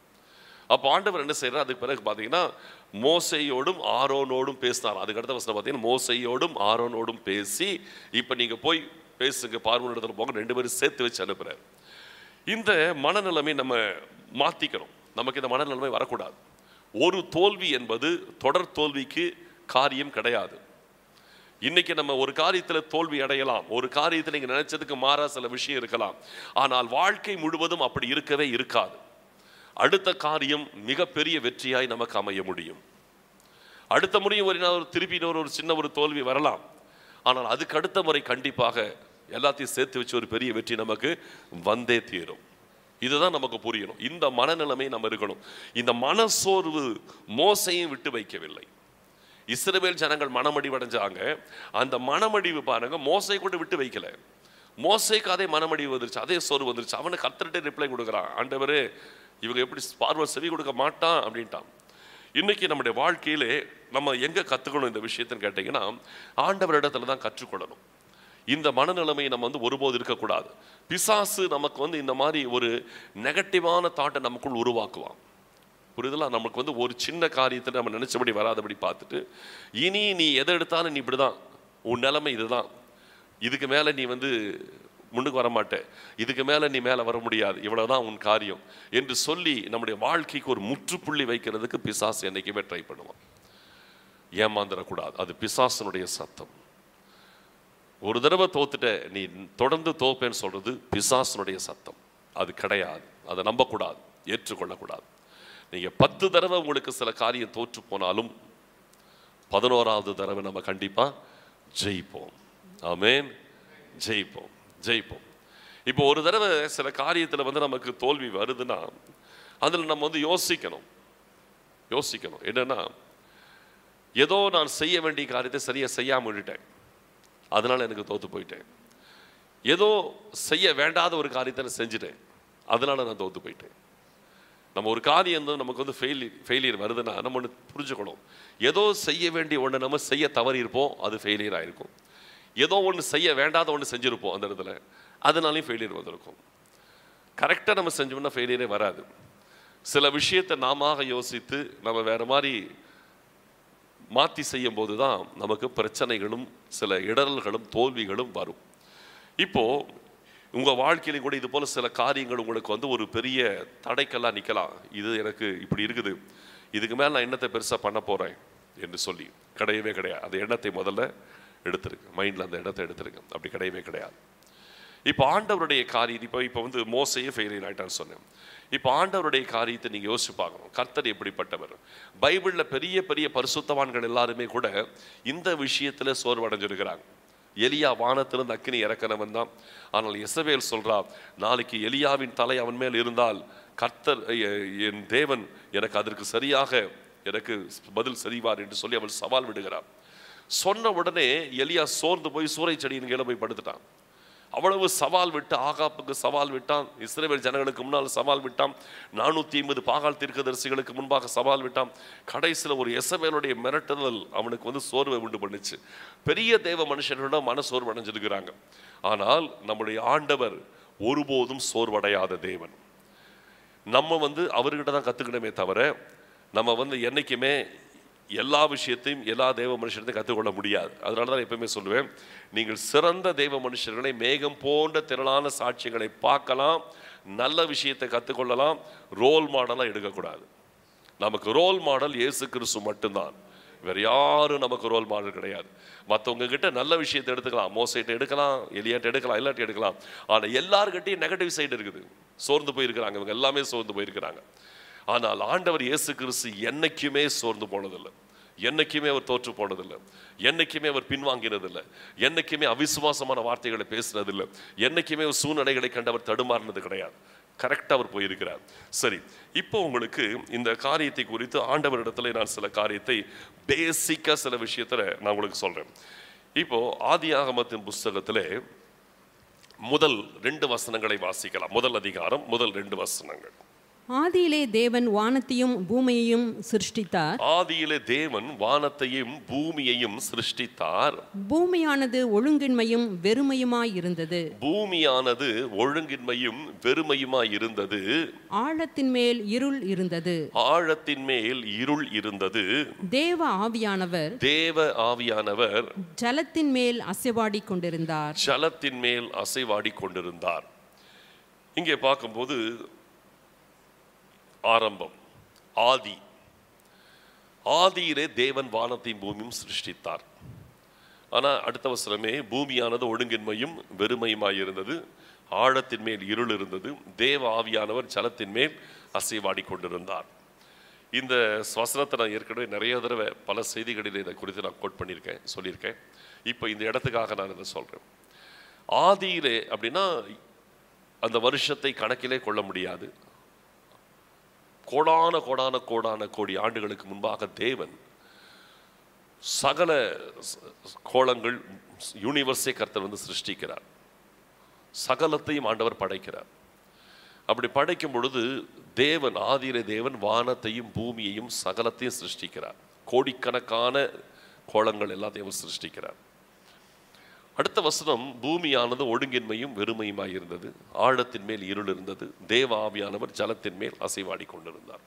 அப்போ ஆண்டவர் என்ன செய்யறார் அதுக்கு பிறகு பார்த்தீங்கன்னா மோசையோடும் ஆரோனோடும் பேசினார் அதுக்கு அடுத்த வசனம் பார்த்தீங்கன்னா மோசையோடும் ஆரோனோடும் பேசி இப்போ நீங்க போய் பேசுங்க பார்வன் இடத்துல போங்க ரெண்டு பேரும் சேர்த்து வச்சு அனுப்புறாரு இந்த மனநிலைமை நம்ம மாத்திக்கிறோம் நமக்கு இந்த மனநிலைமை வரக்கூடாது ஒரு தோல்வி என்பது தொடர் தோல்விக்கு காரியம் கிடையாது இன்னைக்கு நம்ம ஒரு காரியத்தில் தோல்வி அடையலாம் ஒரு காரியத்தில் நீங்க நினைச்சதுக்கு மாறா சில விஷயம் இருக்கலாம் ஆனால் வாழ்க்கை முழுவதும் அப்படி இருக்கவே இருக்காது அடுத்த காரியம் மிகப்பெரிய வெற்றியாய் நமக்கு அமைய முடியும் அடுத்த முறையும் ஒரு நாள் ஒரு திருப்பி இன்னொரு ஒரு சின்ன ஒரு தோல்வி வரலாம் ஆனால் அதுக்கு அடுத்த முறை கண்டிப்பாக எல்லாத்தையும் சேர்த்து வச்சு ஒரு பெரிய வெற்றி நமக்கு வந்தே தீரும் இதுதான் நமக்கு புரியணும் இந்த மனநிலைமை நம்ம இருக்கணும் இந்த மனசோர்வு மோசையும் விட்டு வைக்கவில்லை இஸ்ரவேல் ஜனங்கள் மனமடிவடைஞ்சாங்க அந்த மனமடிவு பாருங்க மோசை கூட விட்டு வைக்கல மோசைக்கு அதே மனமடிவு வந்துருச்சு அதே சோர்வு வந்துருச்சு அவனுக்கு கர்த்தர்கிட்ட ரிப்ளை கொடுக்குறான் ஆண்டவரே இவங்க எப்படி பார்வை செவி கொடுக்க மாட்டான் அப்படின்ட்டான் இன்னைக்கு நம்முடைய வாழ்க்கையிலே நம்ம எங்க கத்துக்கணும் இந்த விஷயத்தைன்னு கேட்டீங்கன்னா ஆண்டவரிடத்துல தான் கற்றுக்கொள்ளணும் இந்த மனநிலைமையை நம்ம வந்து ஒருபோது இருக்கக்கூடாது பிசாசு நமக்கு வந்து இந்த மாதிரி ஒரு நெகட்டிவான தாட்டை நமக்குள் உருவாக்குவான் புரியுதுல நமக்கு வந்து ஒரு சின்ன காரியத்தை நம்ம நினைச்சபடி வராதபடி பார்த்துட்டு இனி நீ எதை எடுத்தாலும் நீ இப்படிதான் உன் நிலைமை இதுதான் இதுக்கு மேலே நீ வந்து முன்னுக்கு வர மாட்டே இதுக்கு மேலே நீ மேலே வர முடியாது இவ்வளவுதான் உன் காரியம் என்று சொல்லி நம்முடைய வாழ்க்கைக்கு ஒரு முற்றுப்புள்ளி வைக்கிறதுக்கு பிசாசு என்னைக்குமே ட்ரை பண்ணுவான் ஏமாந்துடக்கூடாது அது பிசாசனுடைய சத்தம் ஒரு தடவை தோத்துட்ட நீ தொடர்ந்து தோப்பேன்னு சொல்றது பிசாசனுடைய சத்தம் அது கிடையாது அதை நம்பக்கூடாது ஏற்றுக்கொள்ளக்கூடாது நீங்க பத்து தடவை உங்களுக்கு சில காரியம் தோற்று போனாலும் பதினோராவது தடவை நம்ம கண்டிப்பா ஜெயிப்போம் ஆமென் ஜெயிப்போம் ஜெயிப்போம் இப்போ ஒரு தடவை சில காரியத்துல வந்து நமக்கு தோல்வி வருதுன்னா அதில் நம்ம வந்து யோசிக்கணும் யோசிக்கணும் என்னன்னா ஏதோ நான் செய்ய வேண்டிய காரியத்தை சரியா செய்யாம விட்டுட்டேன் அதனால எனக்கு தோத்து போயிட்டேன் ஏதோ செய்ய வேண்டாத ஒரு காரியத்தை நான் செஞ்சுட்டேன் அதனால நான் தோத்து போயிட்டேன் நம்ம ஒரு காரியம் வந்து நமக்கு வந்து ஃபெயிலி ஃபெயிலியர் வருதுன்னா நம்ம ஒன்று புரிஞ்சுக்கணும் ஏதோ செய்ய வேண்டிய ஒன்று நம்ம செய்ய தவறி இருப்போம் அது ஃபெயிலியர் ஆயிருக்கும் ஏதோ ஒன்று செய்ய வேண்டாத ஒன்று செஞ்சுருப்போம் அந்த இடத்துல அதனாலையும் ஃபெயிலியர் வந்திருக்கும் கரெக்டாக நம்ம செஞ்சோம்னா ஃபெயிலியரே வராது சில விஷயத்தை நாம யோசித்து நம்ம வேற மாதிரி மாற்றி செய்யும் போது தான் நமக்கு பிரச்சனைகளும் சில இடரல்களும் தோல்விகளும் வரும் இப்போ உங்க வாழ்க்கையிலும் கூட இது போல சில காரியங்கள் உங்களுக்கு வந்து ஒரு பெரிய தடைக்கெல்லாம் நிக்கலாம் இது எனக்கு இப்படி இருக்குது இதுக்கு மேல நான் என்னத்தை பெருசா பண்ண போறேன் என்று சொல்லி கிடையவே கிடையாது அந்த எண்ணத்தை முதல்ல எடுத்துருங்க மைண்ட்ல அந்த எண்ணத்தை எடுத்துருங்க அப்படி கிடையவே கிடையாது இப்போ ஆண்டவருடைய காரியம் இப்போ இப்போ வந்து மோசையே ஃபெயிலியர் ஆயிட்டான்னு சொன்னேன் இப்போ ஆண்டவருடைய காரியத்தை நீங்கள் யோசிச்சு பார்க்கணும் கர்த்தர் எப்படிப்பட்டவர் பைபிளில் பெரிய பெரிய பரிசுத்தவான்கள் எல்லாருமே கூட இந்த விஷயத்தில் சோர்வடைஞ்சிருக்கிறாங்க எலியா வானத்திலிருந்து அக்கினி இறக்கிறவன் தான் ஆனால் எசவேல் சொல்றா நாளைக்கு எலியாவின் தலை அவன் மேல் இருந்தால் கர்த்தர் எ- என் தேவன் எனக்கு அதற்கு சரியாக எனக்கு பதில் சரிவார் என்று சொல்லி அவள் சவால் விடுகிறார் சொன்ன உடனே எலியா சோர்ந்து போய் சூறை செடியின் கீழே போய் படுத்துட்டான் அவ்வளவு சவால் விட்டு ஆகாப்புக்கு சவால் விட்டான் இஸ்ரேல் ஜனங்களுக்கு முன்னால் சவால் விட்டான் நானூற்றி ஐம்பது பாகால் தீர்க்கதரிசிகளுக்கு முன்பாக சவால் விட்டான் கடைசியில் ஒரு எசபேலுடைய மிரட்டுதல் அவனுக்கு வந்து சோர்வை உண்டு பண்ணுச்சு பெரிய தேவ மனுஷனோட மன சோர்வு அடைஞ்சிருக்கிறாங்க ஆனால் நம்முடைய ஆண்டவர் ஒருபோதும் சோர்வடையாத தேவன் நம்ம வந்து அவர்கிட்ட தான் கற்றுக்கணுமே தவிர நம்ம வந்து என்றைக்குமே எல்லா விஷயத்தையும் எல்லா தெய்வ மனுஷத்தையும் கற்றுக்கொள்ள முடியாது அதனால தான் எப்பவுமே சொல்லுவேன் நீங்கள் சிறந்த தெய்வ மனுஷர்களை மேகம் போன்ற திரளான சாட்சியங்களை பார்க்கலாம் நல்ல விஷயத்தை கற்றுக்கொள்ளலாம் ரோல் மாடலாக எடுக்கக்கூடாது நமக்கு ரோல் மாடல் இயேசு கிறிஸ்து மட்டும்தான் வேற யாரும் நமக்கு ரோல் மாடல் கிடையாது மற்றவங்க கிட்ட நல்ல விஷயத்தை எடுத்துக்கலாம் மோசைட்ட எடுக்கலாம் எலியாட்ட எடுக்கலாம் எல்லாத்தையும் எடுக்கலாம் ஆனால் எல்லாருக்கிட்டையும் நெகட்டிவ் சைடு இருக்குது சோர்ந்து போயிருக்கிறாங்க இவங்க எல்லாமே சோர்ந்து போயிருக்கிறாங்க ஆனால் ஆண்டவர் இயேசு கிறிஸ்து என்னைக்குமே சோர்ந்து போனதில்லை என்னைக்குமே அவர் தோற்று போனதில்லை என்னைக்குமே அவர் பின்வாங்கினதில்லை என்னைக்குமே அவிசுவாசமான வார்த்தைகளை பேசினதில்லை என்னைக்குமே ஒரு சூழ்நிலைகளை கண்டு அவர் தடுமாறினது கிடையாது கரெக்டாக அவர் போயிருக்கிறார் சரி இப்போ உங்களுக்கு இந்த காரியத்தை குறித்து ஆண்டவரிடத்துல நான் சில காரியத்தை பேசிக்காக சில விஷயத்துல நான் உங்களுக்கு சொல்றேன் இப்போ ஆதியாகமத்தின் புஸ்தகத்திலே முதல் ரெண்டு வசனங்களை வாசிக்கலாம் முதல் அதிகாரம் முதல் ரெண்டு வசனங்கள் ஆதியிலே தேவன் வானத்தையும் பூமியையும் சிருஷ்டித்தார் ஆதியிலே தேவன் வானத்தையும் பூமியையும் சிருஷ்டித்தார் பூமியானது ஒழுங்கின்மையும் வெறுமையுமாய் இருந்தது பூமியானது ஒழுங்கின்மையும் வெறுமையுமாய் இருந்தது ஆழத்தின் மேல் இருள் இருந்தது ஆழத்தின் மேல் இருள் இருந்தது தேவ ஆவியானவர் தேவ ஆவியானவர் ஜலத்தின் மேல் அசைவாடிக் கொண்டிருந்தார் ஜலத்தின் மேல் அசைவாடி கொண்டிருந்தார் இங்கே பார்க்கும்போது ஆரம்பம் ஆதி ஆதியிலே தேவன் வானத்தையும் பூமியும் சிருஷ்டித்தார் ஆனா அடுத்த வசனமே பூமியானது ஒழுங்கின்மையும் வெறுமையுமாய் இருந்தது ஆழத்தின் மேல் இருள் இருந்தது தேவ ஆவியானவர் ஜலத்தின் மேல் அசைவாடி கொண்டிருந்தார் இந்த வசனத்தை நான் ஏற்கனவே நிறைய தடவை பல செய்திகளில் இதை குறித்து நான் கோட் பண்ணியிருக்கேன் சொல்லியிருக்கேன் இப்போ இந்த இடத்துக்காக நான் இதை சொல்கிறேன் ஆதியிலே அப்படின்னா அந்த வருஷத்தை கணக்கிலே கொள்ள முடியாது கோடான கோடான கோடான கோடி ஆண்டுகளுக்கு முன்பாக தேவன் சகல ஸ்- கோலங்கள் யூனிவர்ஸே கர்த்தர் வந்து சிருஷ்டிக்கிறார் சகலத்தையும் ஆண்டவர் படைக்கிறார் அப்படி படைக்கும் பொழுது தேவன் ஆதியிலே தேவன் வானத்தையும் பூமியையும் சகலத்தையும் சிருஷ்டிக்கிறார் கோடிக்கணக்கான கோலங்கள் எல்லாத்தையும் அவர் சிருஷ்டிக்கிறார் அடுத்த வசனம் பூமியானது ஒழுங்கின்மையும் வெறுமையுமாய் இருந்தது ஆழத்தின் மேல் இருள் இருந்தது தேவ ஆவியானவர் ஜலத்தின் மேல் அசைவாடி கொண்டிருந்தார்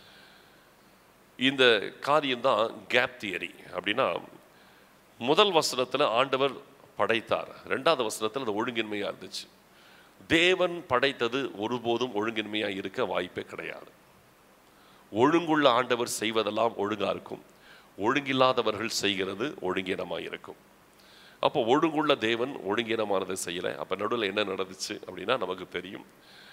இந்த காரியம்தான் கேப் தியரி அப்படின்னா முதல் வசனத்துல ஆண்டவர் படைத்தார் ரெண்டாவது வசனத்துல அது ஒழுங்கின்மையா இருந்துச்சு தேவன் படைத்தது ஒருபோதும் ஒழுங்கின்மையா இருக்க வாய்ப்பே கிடையாது ஒழுங்குள்ள ஆண்டவர் செய்வதெல்லாம் ஒழுங்கா இருக்கும் ஒழுங்கில்லாதவர்கள் செய்கிறது ஒழுங்கீனமாக இருக்கும் அப்போ ஒழுங்குள்ள தேவன் ஒழுங்கீனமானதை செய்யலை அப்போ நடுவில் என்ன நடந்துச்சு அப்படின்னா நமக்கு தெரியும்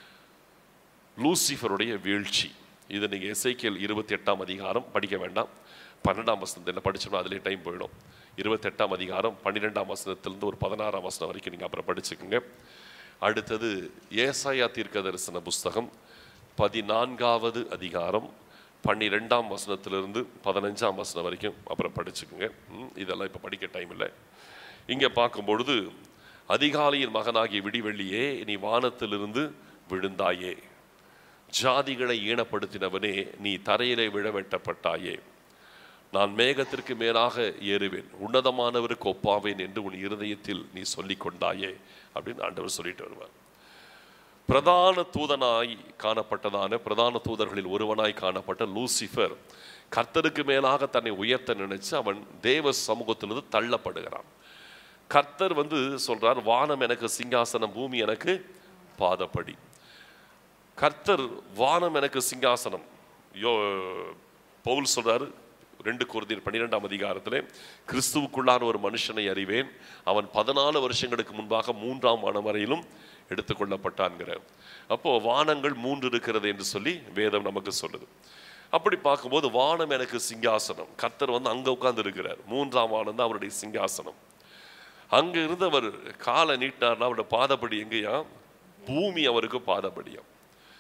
லூசிஃபருடைய வீழ்ச்சி இது நீங்கள் எஸ்ஐக்கியல் இருபத்தி எட்டாம் அதிகாரம் படிக்க வேண்டாம் பன்னெண்டாம் வசனத்தில் படிச்சோம்னா அதிலே டைம் போயிடும் இருபத்தெட்டாம் அதிகாரம் பன்னிரெண்டாம் வசனத்திலிருந்து ஒரு பதினாறாம் வசனம் வரைக்கும் நீங்கள் அப்புறம் படிச்சுக்கோங்க அடுத்தது ஏசாயா தீர்க்க தரிசன புஸ்தகம் பதினான்காவது அதிகாரம் பன்னிரெண்டாம் வசனத்திலிருந்து பதினஞ்சாம் வசனம் வரைக்கும் அப்புறம் படிச்சுக்கோங்க ம், இதெல்லாம் இப்போ படிக்க டைம் இல்லை இங்கே பார்க்கும் பொழுது அதிகாலையின் மகனாகிய விடிவெள்ளியே நீ வானத்திலிருந்து விழுந்தாயே ஜாதிகளை ஈனப்படுத்தினவனே நீ தரையிலே விழ வெட்டப்பட்டாயே நான் மேகத்திற்கு மேலாக ஏறுவேன் உன்னதமானவருக்கு ஒப்பாவேன் என்று உன் இருதயத்தில் நீ சொல்லிக் கொண்டாயே அப்படின்னு ஆண்டவர் சொல்லிட்டு வருவார் பிரதான தூதனாய் காணப்பட்டதான பிரதான தூதர்களில் ஒருவனாய் காணப்பட்ட லூசிஃபர் கர்த்தருக்கு மேலாக தன்னை உயர்த்த நினைச்சு அவன் தேவ சமூகத்திலிருந்து தள்ளப்படுகிறான் கர்த்தர் வந்து சொல்றார் வானம் எனக்கு சிங்காசனம் பூமி எனக்கு பாதப்படி கர்த்தர் வானம் எனக்கு சிங்காசனம் யோ பவுல் சொல்றாரு ரெண்டு குருதியர் பன்னிரெண்டாம் அதிகாரத்திலே கிறிஸ்துவுக்குள்ளான ஒரு மனுஷனை அறிவேன் அவன் பதினாலு வருஷங்களுக்கு முன்பாக மூன்றாம் வானம் வரையிலும் எடுத்துக்கொள்ளப்பட்டான்ங்கிற அப்போ வானங்கள் மூன்று இருக்கிறது என்று சொல்லி வேதம் நமக்கு சொல்லுது அப்படி பார்க்கும்போது வானம் எனக்கு சிங்காசனம் கர்த்தர் வந்து அங்க உட்கார்ந்து இருக்கிறார் மூன்றாம் வானம் தான் அவருடைய சிங்காசனம் அங்க இருந்து அவர் காலை நீட்டினார்னா அவருடைய பாதப்படி எங்கேயா பூமி அவருக்கு பாதப்படியாம்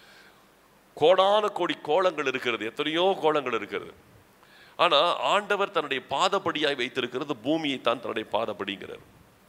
கோடான கோடி கோலங்கள் இருக்கிறது எத்தனையோ கோலங்கள் இருக்கிறது ஆனா ஆண்டவர் தன்னுடைய பாதப்படியாய் வைத்திருக்கிறது பூமியை தான் தன்னுடைய பாதப்படிங்கிறார்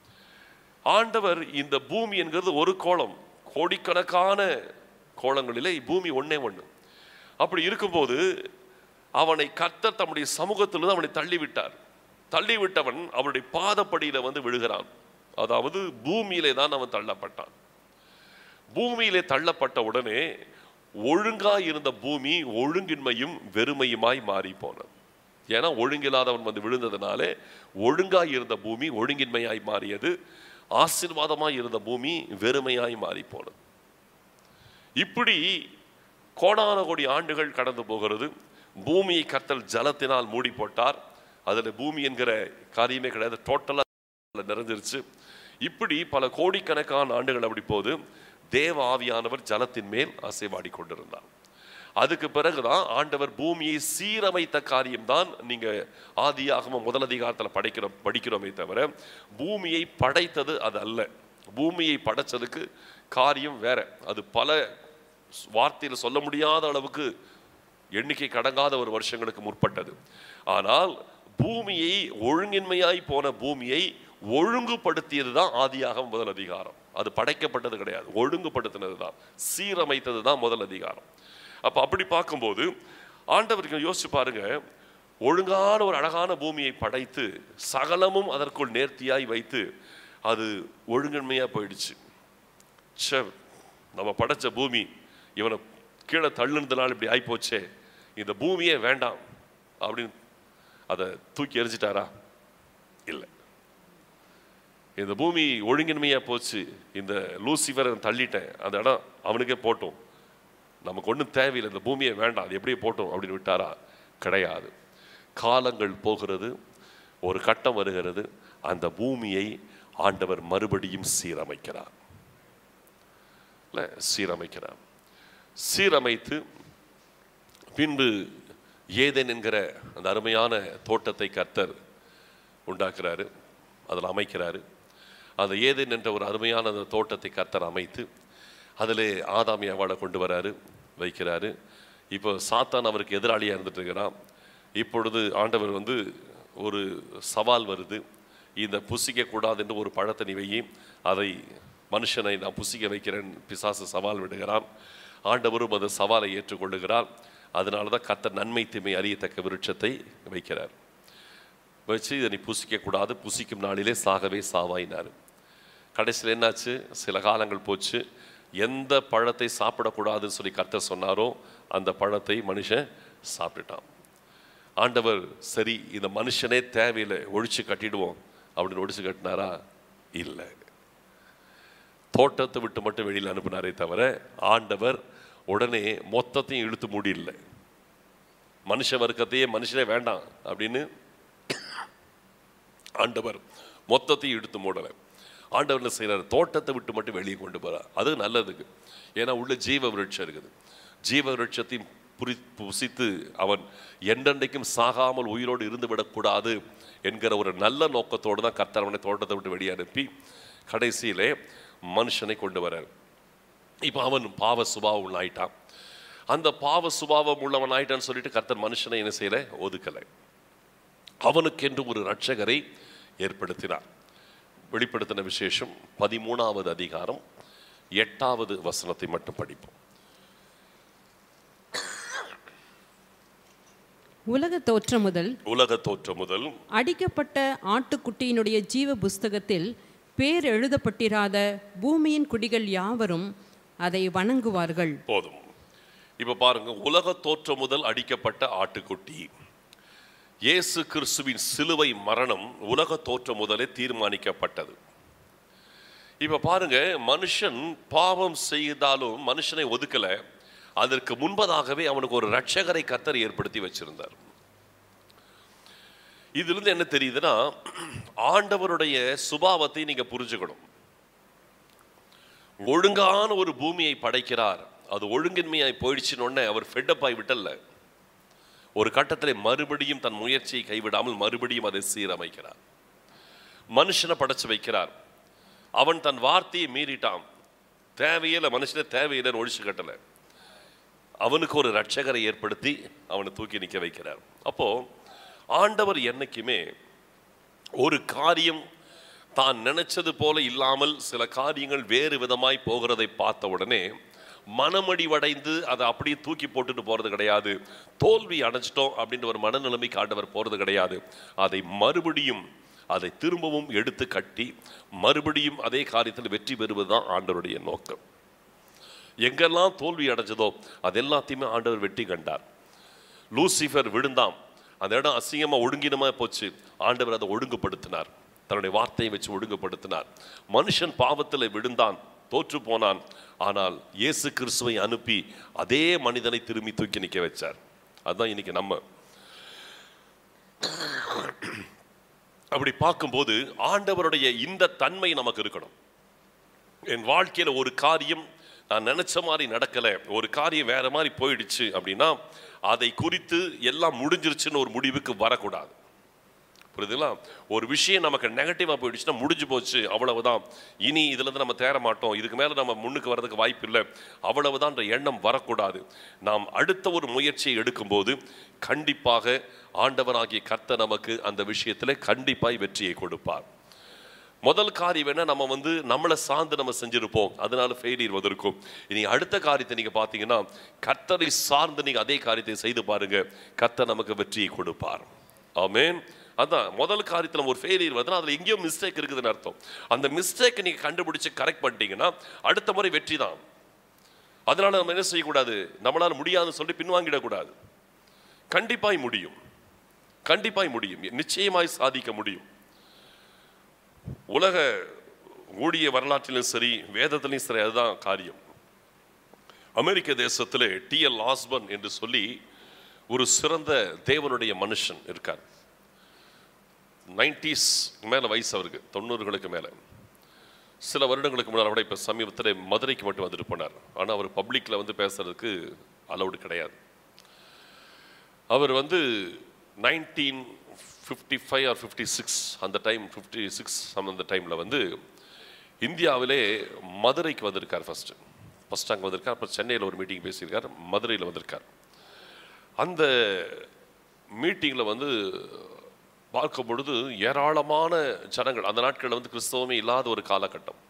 ஆண்டவர் இந்த பூமி என்கிறது ஒரு கோலம் கோடிக்கணக்கான கோலங்களிலே பூமி ஒண்ணே ஒண்ணு அப்படி இருக்கும்போது அவனை கர்த்தர் தம்முடைய சமூகத்திலிருந்து அவனை தள்ளிவிட்டார் தள்ளிவிட்டவன் அவருடைய பாதப்படியில வந்து விழுகிறான் அதாவது பூமியிலே தான் அவன் தள்ளப்பட்டான் பூமியிலே தள்ளப்பட்ட உடனே ஒழுங்காய் இருந்த பூமி ஒழுங்கின்மையும் வெறுமையுமாய் மாறி போனது ஏன்னா ஒழுங்கில்லாதவன் வந்து விழுந்ததுனாலே ஒழுங்காய் இருந்த பூமி ஒழுங்கின்மையாய் மாறியது ஆசீர்வாதமாய் இருந்த பூமி வெறுமையாய் மாறி போனது இப்படி கோடான கோடி ஆண்டுகள் கடந்து போகிறது பூமியை கர்த்தல் ஜலத்தினால் மூடி போட்டார் அதில் பூமி என்கிற காரியமே கிடையாது டோட்டலாக நிறைஞ்சிருச்சு இப்படி பல கோடிக்கணக்கான ஆண்டுகள் அப்படி போது தேவ ஆவியானவர் ஜலத்தின் மேல் அசைவாடி கொண்டிருந்தார் அதுக்கு பிறகுதான் ஆண்டவர் பூமியை சீரமைத்த காரியம்தான் நீங்க ஆதியாகம முதல் அதிகாரத்தில் படிக்கிறோம் படிக்கிறோமே தவிர பூமியை படைத்தது அது அல்ல பூமியை படைச்சதுக்கு காரியம் வேற அது பல வார்த்தையில் சொல்ல முடியாத அளவுக்கு எண்ணிக்கை கடங்காத ஒரு வருஷங்களுக்கு முற்பட்டது ஆனால் பூமியை ஒழுங்கின்மையாய் போன பூமியை ஒழுங்குபடுத்தியது தான் ஆதியாக முதல் அதிகாரம் அது படைக்கப்பட்டது கிடையாது ஒழுங்குபடுத்தினது தான் சீரமைத்தது தான் முதல் அதிகாரம் அப்போ அப்படி பார்க்கும்போது ஆண்டவருக்கு யோசிச்சு பாருங்க ஒழுங்கான ஒரு அழகான பூமியை படைத்து சகலமும் அதற்குள் நேர்த்தியாய் வைத்து அது ஒழுங்கின்மையாக போயிடுச்சு ச்சே நம்ம படைச்ச பூமி இவனை கீழே தள்ளுனதுனால இப்படி ஆயிப்போச்சே இந்த பூமியே வேண்டாம் அப்படின்னு அதை தூக்கி எறிஞ்சிட்டாரா இல்லை இந்த பூமி ஒழுங்கின்மையாக போச்சு இந்த லூசிஃபரை தள்ளிட்டேன் அந்த இடம் அவனுக்கே போட்டும் நமக்கு ஒன்றும் தேவையில்லை இந்த பூமியை வேண்டாம் அது எப்படியே போட்டும் அப்படின்னு விட்டாரா கிடையாது காலங்கள் போகிறது ஒரு கட்டம் வருகிறது அந்த பூமியை ஆண்டவர் மறுபடியும் சீரமைக்கிறார் இல்ல சீரமைக்கிறார் சீரமைத்து பின்பு ஏதேன் என்கிற அந்த அருமையான தோட்டத்தை கர்த்தர் உண்டாக்குறாரு அதில் அமைக்கிறாரு அந்த ஏதேன் என்ற ஒரு அருமையான அந்த தோட்டத்தை கர்த்தர் அமைத்து அதில் ஆதாமி அவாளை கொண்டு வராரு வைக்கிறாரு இப்போ சாத்தான் அவருக்கு எதிராளியாக இருந்துட்டு இருக்கிறான் இப்பொழுது ஆண்டவர் வந்து ஒரு சவால் வருது இந்த புசிக்க கூடாது என்று ஒரு பழத்தை நீ வையி அதை மனுஷனை நான் புசிக்க வைக்கிறேன் பிசாசு சவால் விடுகிறான் ஆண்டவரும் அந்த சவாலை ஏற்றுக்கொள்ளுகிறார் அதனால தான் கர்த்தர் நன்மை தீமை அறியத்தக்க விருட்சத்தை வைக்கிறார் வச்சு இதை நீ புசிக்க கூடாது புசிக்கும் நாளிலே சாகவே சாவாயினார் கடைசியில் என்னாச்சு சில காலங்கள் போச்சு எந்த பழத்தை சாப்பிடக்கூடாதுன்னு சொல்லி கர்த்தர் சொன்னாரோ அந்த பழத்தை மனுஷன் சாப்பிட்டுட்டான் ஆண்டவர் சரி இந்த மனுஷனே தேவையில்லை ஒழிச்சு கட்டிடுவோம் அப்படின்னு ஒழிச்சு கட்டினாரா இல்லை தோட்டத்தை விட்டு மட்டும் வெளியில் அனுப்பினாரே தவிர ஆண்டவர் உடனே மொத்தத்தையும் இழுத்து மூடில்லை மனுஷ வர்க்கத்தையே மனுஷனே வேண்டாம் அப்படின்னு ஆண்டவர் மொத்தத்தையும் இழுத்து மூடலை ஆண்டவர் என்ன செய்கிறார் தோட்டத்தை விட்டு மட்டும் வெளியே கொண்டு போகிறார் அது நல்லதுக்கு ஏன்னா உள்ள ஜீவ விருட்சம் இருக்குது ஜீவ விருட்சத்தையும் புரி புசித்து அவன் என்றென்றைக்கும் சாகாமல் உயிரோடு இருந்து விடக்கூடாது என்கிற ஒரு நல்ல நோக்கத்தோடு தான் கர்த்தர் அவனை தோட்டத்தை விட்டு வெளியே அனுப்பி கடைசியிலே மனுஷனை கொண்டு வரார் இப்போ அவன் பாவ சுபாவம் உள்ளாயிட்டான் அந்த பாவ சுபாவம் உள்ளவன் ஆயிட்டான்னு சொல்லிட்டு கர்த்தர் மனுஷனை என்ன செய்யல ஒதுக்கலை அவனுக்கென்று ஒரு ரட்சகரை ஏற்படுத்தினார் வெளிப்படுத்தின விசேஷம் பதிமூணாவது அதிகாரம் எட்டாவது வசனத்தை மட்டும் படிப்போம் உலக தோற்றம் முதல் உலக தோற்றம் முதல் அடிக்கப்பட்ட ஆட்டுக்குட்டியினுடைய ஜீவ புஸ்தகத்தில் பேர் எழுதப்பட்டிராத பூமியின் குடிகள் யாவரும் அதை வணங்குவார்கள் போதும் இப்ப பாருங்க உலக தோற்றம் முதல் அடிக்கப்பட்ட ஆட்டுக்குட்டி இயேசு கிறிஸ்துவின் சிலுவை மரணம் உலக தோற்றம் முதலே தீர்மானிக்கப்பட்டது இப்ப பாருங்க மனுஷன் பாவம் செய்தாலும் மனுஷனை ஒதுக்கல அதற்கு முன்பதாகவே அவனுக்கு ஒரு ரட்சகரை கத்தர் ஏற்படுத்தி வச்சிருந்தார் இதிலிருந்து என்ன தெரியுதுன்னா ஆண்டவருடைய சுபாவத்தை நீங்க புரிஞ்சுக்கணும் ஒழுங்கான ஒரு பூமியை படைக்கிறார் அது ஒழுங்கின்மையாய் போயிடுச்சுன்னு உடனே அவர் ஃபெட்டப் ஆகி விட்டல்ல ஒரு கட்டத்தில் மறுபடியும் தன் முயற்சியை கைவிடாமல் மறுபடியும் அதை சீரமைக்கிறார் மனுஷனை படைச்சு வைக்கிறார் அவன் தன் வார்த்தையை மீறிட்டான் தேவையில்லை மனுஷனை தேவையில்லைன்னு ஒழிச்சு கட்டலை அவனுக்கு ஒரு ரட்சகரை ஏற்படுத்தி அவனை தூக்கி நிற்க வைக்கிறார் அப்போ ஆண்டவர் என்னைக்குமே ஒரு காரியம் தான் நினைச்சது போல இல்லாமல் சில காரியங்கள் வேறு விதமாய் போகிறதை பார்த்த உடனே மனமடிவடைந்து அதை அப்படியே தூக்கி போட்டுட்டு போறது கிடையாது தோல்வி அடைஞ்சிட்டோம் அப்படின்ற ஒரு மனநிலைமைக்கு ஆண்டவர் போறது கிடையாது அதை மறுபடியும் அதை திரும்பவும் எடுத்து கட்டி மறுபடியும் அதே காரியத்தில் வெற்றி பெறுவது தான் ஆண்டவருடைய நோக்கம் எங்கெல்லாம் தோல்வி அடைஞ்சதோ அது எல்லாத்தையுமே ஆண்டவர் வெற்றி கண்டார் லூசிஃபர் விழுந்தாம் அந்த இடம் அசிங்கமா ஒழுங்கினமா போச்சு ஆண்டவர் அதை ஒழுங்குபடுத்தினார் தன்னுடைய வார்த்தையை வச்சு ஒழுங்குபடுத்தினார் மனுஷன் பாவத்தில் விழுந்தான் தோற்று போனான் ஆனால் இயேசு கிறிஸ்துவை அனுப்பி அதே மனிதனை திரும்பி தூக்கி நிற்க வச்சார் அதுதான் இன்னைக்கு நம்ம அப்படி பார்க்கும்போது ஆண்டவருடைய இந்த தன்மை நமக்கு இருக்கணும் என் வாழ்க்கையில ஒரு காரியம் நான் நினைச்ச மாதிரி நடக்கலை ஒரு காரியம் வேற மாதிரி போயிடுச்சு அப்படின்னா அதை குறித்து எல்லாம் முடிஞ்சிருச்சுன்னு ஒரு முடிவுக்கு வரக்கூடாது புரியுதுங்களா ஒரு விஷயம் நமக்கு நெகட்டிவாக போயிடுச்சுன்னா முடிஞ்சு போச்சு அவ்வளவுதான் இனி இதுலேருந்து நம்ம தேர மாட்டோம் இதுக்கு மேலே நம்ம முன்னுக்கு வர்றதுக்கு வாய்ப்பு இல்லை அவ்வளவுதான்ற எண்ணம் வரக்கூடாது நாம் அடுத்த ஒரு முயற்சியை எடுக்கும்போது கண்டிப்பாக ஆண்டவராகிய கர்த்தர் நமக்கு அந்த விஷயத்தில் கண்டிப்பாய் வெற்றியை கொடுப்பார் முதல் காரியம் என்ன நம்ம வந்து நம்மளை சார்ந்து நம்ம செஞ்சிருப்போம் அதனால ஃபெயிலியர் வந்திருக்கும் இனி அடுத்த காரியத்தை நீங்க பார்த்தீங்கன்னா கர்த்தரை சார்ந்து நீங்க அதே காரியத்தை செய்து பாருங்க கர்த்தர் நமக்கு வெற்றியை கொடுப்பார் ஆமென் அதான் முதல் காரியத்தில் நம்ம ஒரு ஃபெயிலியர் வருதுன்னா அதில் எங்கேயோ மிஸ்டேக் இருக்குதுன்னு அர்த்தம் அந்த மிஸ்டேக்கை நீங்கள் கண்டுபிடிச்சு கரெக்ட் பண்ணிட்டீங்கன்னா அடுத்த முறை வெற்றி தான் அதனால நம்ம என்ன செய்யக்கூடாது நம்மளால முடியாதுன்னு சொல்லி பின்வாங்கிடக்கூடாது கண்டிப்பாய் முடியும் கண்டிப்பாய் முடியும் நிச்சயமாய் சாதிக்க முடியும் உலக ஊழிய வரலாற்றிலும் சரி வேதத்திலும் சரி அதுதான் காரியம் அமெரிக்க தேசத்தில் டிஎல் ஆஸ்பன் என்று சொல்லி ஒரு சிறந்த தேவனுடைய மனுஷன் இருக்கார் நைன்டிஸ் மேலே வயசு அவருக்கு தொண்ணூறுகளுக்கு மேலே சில வருடங்களுக்கு முன்னால் கூட இப்போ சமீபத்தில் மதுரைக்கு மட்டும் வந்துட்டு போனார் ஆனால் அவர் பப்ளிக்கில் வந்து பேசுறதுக்கு அலௌடு கிடையாது அவர் வந்து nineteen fifty five or fifty six அந்த டைம் ஃபிஃப்டி சிக்ஸ் அந்த டைமில் வந்து இந்தியாவிலே மதுரைக்கு வந்திருக்கார் ஃபஸ்ட்டு ஃபஸ்ட் அங்கே வந்திருக்கார் அப்புறம் சென்னையில் ஒரு மீட்டிங் பேசியிருக்கார் மதுரையில் வந்திருக்கார் அந்த மீட்டிங்கில் வந்து பார்க்கும் பொழுது ஏராளமான ஜனங்கள் அந்த நாட்களில் வந்து கிறிஸ்தவமே இல்லாத ஒரு காலகட்டம்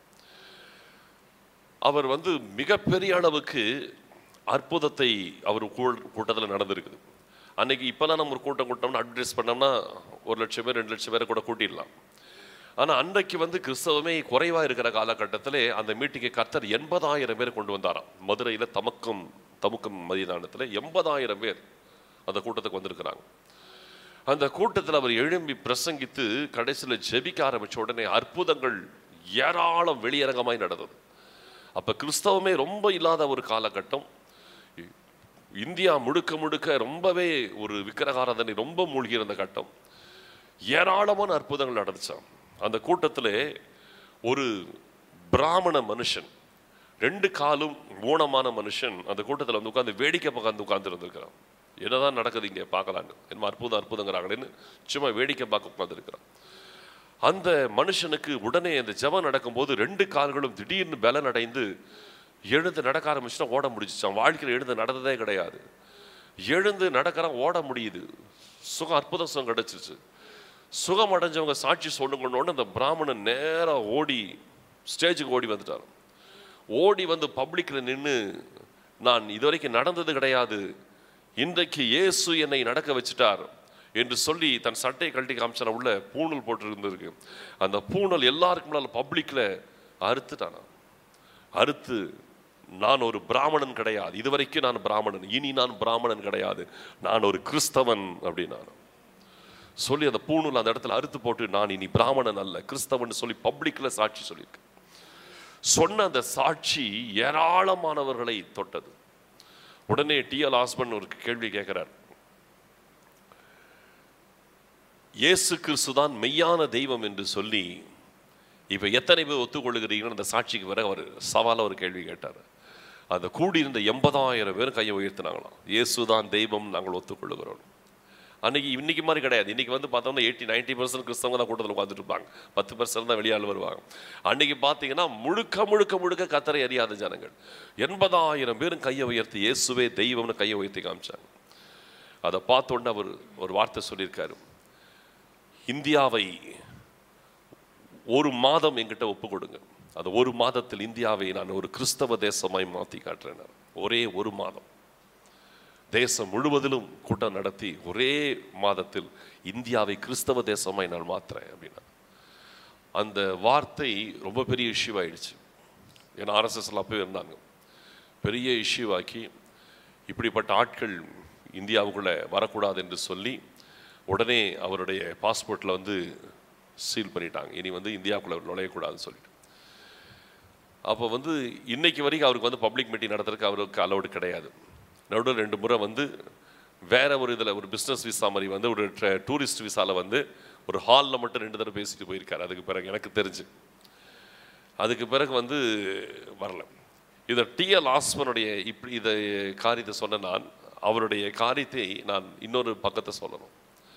அவர் வந்து மிகப்பெரிய அளவுக்கு அற்புதத்தை அவர் கூட்டத்தில் நடந்திருக்குது அன்னைக்கு இப்போலாம் நம்ம ஒரு கூட்டம் கூட்டம்னு அட்வர்டைஸ் பண்ணோம்னா ஒரு லட்சம் பேர் ரெண்டு லட்சம் பேரை கூட கூட்டிடலாம் ஆனால் அன்றைக்கு வந்து கிறிஸ்தவமே குறைவாக இருக்கிற காலகட்டத்திலே அந்த மீட்டிங்கை கர்த்தர் எண்பதாயிரம் பேர் கொண்டு வந்தாராம் மதுரையில் தமக்கும் தமுக்கம் மைதானத்தில் எண்பதாயிரம் பேர் அந்த கூட்டத்துக்கு வந்திருக்கிறாங்க அந்த கூட்டத்தில் அவர் எழும்பி பிரசங்கித்து கடைசியில் ஜெபிக்க ஆரம்பிச்ச உடனே அற்புதங்கள் ஏராளம் வெளியரங்கமாய் நடந்தது அப்போ கிறிஸ்தவமே ரொம்ப இல்லாத ஒரு காலகட்டம் இந்தியா முழுக்க முழுக்க ரொம்பவே ஒரு விக்கிரகாராதனை ரொம்ப மூழ்கி இருந்த கட்டம் ஏராளமான அற்புதங்கள் நடந்துச்சாம் அந்த கூட்டத்தில் ஒரு பிராமண மனுஷன் ரெண்டு காலும் ஊனமான மனுஷன் அந்த கூட்டத்தில் வந்து உட்காந்து வேடிக்கை பார்த்து உட்கார்ந்து இருந்திருக்கிறான் என்னதான் நடக்குது இங்கே பார்க்கலான்னு என்ன அற்புதம் அற்புதங்கிறாங்களேன்னு சும்மா வேடிக்கை பார்க்க உட்காந்துருக்கிறான் அந்த மனுஷனுக்கு உடனே அந்த ஜெபம் நடக்கும்போது ரெண்டு கால்களும் திடீர்னு பலன் அடைந்து எழுந்து நடக்க ஆரம்பிச்சுனா ஓட முடிஞ்சிச்சான் வாழ்க்கையில் எழுந்து நடந்ததே கிடையாது எழுந்து நடக்கிறான் ஓட முடியுது சுகம் அற்புத சுகம் கிடைச்சிச்சு சுகம் அடைஞ்சவங்க சாட்சி சொல்லுங்கன்னு அந்த பிராமணன் நேராக ஓடி ஸ்டேஜுக்கு ஓடி வந்துட்டார் ஓடி வந்து பப்ளிக்கில் நின்று நான் இதுவரைக்கும் நடந்தது கிடையாது இன்றைக்கு இயேசு என்னை நடக்க வச்சுட்டார் என்று சொல்லி தன் சட்டையை கழட்டி காமிச்சான உள்ள பூணல் போட்டு இருந்திருக்கு அந்த பூணல் எல்லாருக்கும் முன்னால் பப்ளிக்கில் அறுத்துட்டானா அறுத்து நான் ஒரு பிராமணன் கிடையாது இதுவரைக்கும் நான் பிராமணன் இனி நான் பிராமணன் கிடையாது நான் ஒரு கிறிஸ்தவன் அப்படின்னாரு சொல்லி அந்த பூணூல் அந்த இடத்துல அறுத்து போட்டு நான் இனி பிராமணன் அல்ல கிறிஸ்தவன் சொல்லி பப்ளிக்ல சாட்சி சொல்லியிருக்கு சொன்ன அந்த சாட்சி ஏராளமானவர்களை தொட்டது உடனே டிஎல் ஹாஸ்பன் ஒரு கேள்வி கேட்கிறார் இயேசு கிறிஸ்து தான் மெய்யான தெய்வம் என்று சொல்லி இப்போ எத்தனை பேர் ஒத்துக்கொள்ளுகிறீங்கன்னு அந்த சாட்சிக்கு பிறகு அவர் சவாலாக ஒரு கேள்வி கேட்டார் அந்த கூடியிருந்த எண்பதாயிரம் பேர் கையை உயர்த்தினாங்களாம் இயேசு தான் தெய்வம் நாங்கள் ஒத்துக்கொள்ளுகிறோம் அன்னைக்கு இன்னைக்கு மாதிரி கிடையாது இன்னைக்கு வந்து பார்த்தோம்னா எயிட்டி நைன்டி பர்சன்ட் கிறிஸ்தவங்க தான் கூட்டத்தில் உட்காந்துட்டு இருப்பாங்க பத்து பர்சன்ட் தான் வெளியால் வருவாங்க அன்னைக்கு பார்த்தீங்கன்னா முழுக்க முழுக்க முழுக்க கத்தரை அறியாத ஜனங்கள் எண்பதாயிரம் பேரும் கையை உயர்த்தி இயேசுவே தெய்வம்னு கையை உயர்த்தி காமிச்சாங்க அதை பார்த்த உடனே அவர் ஒரு வார்த்தை சொல்லியிருக்காரு இந்தியாவை ஒரு மாதம் என்கிட்ட ஒப்பு கொடுங்க அந்த ஒரு மாதத்தில் இந்தியாவை நான் ஒரு கிறிஸ்தவ தேசமாய் மாற்றி காட்டுறேன் ஒரே ஒரு மாதம் தேசம் முழுவதிலும் கூட்டம் நடத்தி ஒரே மாதத்தில் இந்தியாவை கிறிஸ்தவ தேசமாய் நான் மாத்துறேன் அப்படின்னா அந்த வார்த்தை ரொம்ப பெரிய இஷ்யூ ஆயிடுச்சு ஏன்னா ஆர்எஸ்எஸ்ல அப்பவே இருந்தாங்க பெரிய இஷ்யூ ஆக்கி இப்படிப்பட்ட ஆட்கள் இந்தியாவுக்குள்ளே வரக்கூடாது என்று சொல்லி உடனே அவருடைய பாஸ்போர்ட்டில் வந்து சீல் பண்ணிட்டாங்க இனி வந்து இந்தியாவுக்குள்ளே நுழையக்கூடாதுன்னு சொல்லிட்டு அப்போ வந்து இன்னைக்கு வரைக்கும் அவருக்கு வந்து பப்ளிக் மீட்டிங் நடத்துறதுக்கு அவருக்கு அலௌடு கிடையாது நடுவில் ரெண்டு முறை வந்து வேற ஒரு இதில் ஒரு பிஸ்னஸ் விசா மாதிரி வந்து ஒரு டூரிஸ்ட் விசாவில் வந்து ஒரு ஹாலில் மட்டும் ரெண்டு தடவை பேசிட்டு போயிருக்காரு அதுக்கு பிறகு எனக்கு தெரிஞ்சு அதுக்கு பிறகு வந்து வரல இந்த டிஎல் ஆஸ்மனுடைய இப்படி இதை காரியத்தை சொன்ன நான் அவருடைய காரியத்தை நான் இன்னொரு பக்கத்தை சொல்லணும்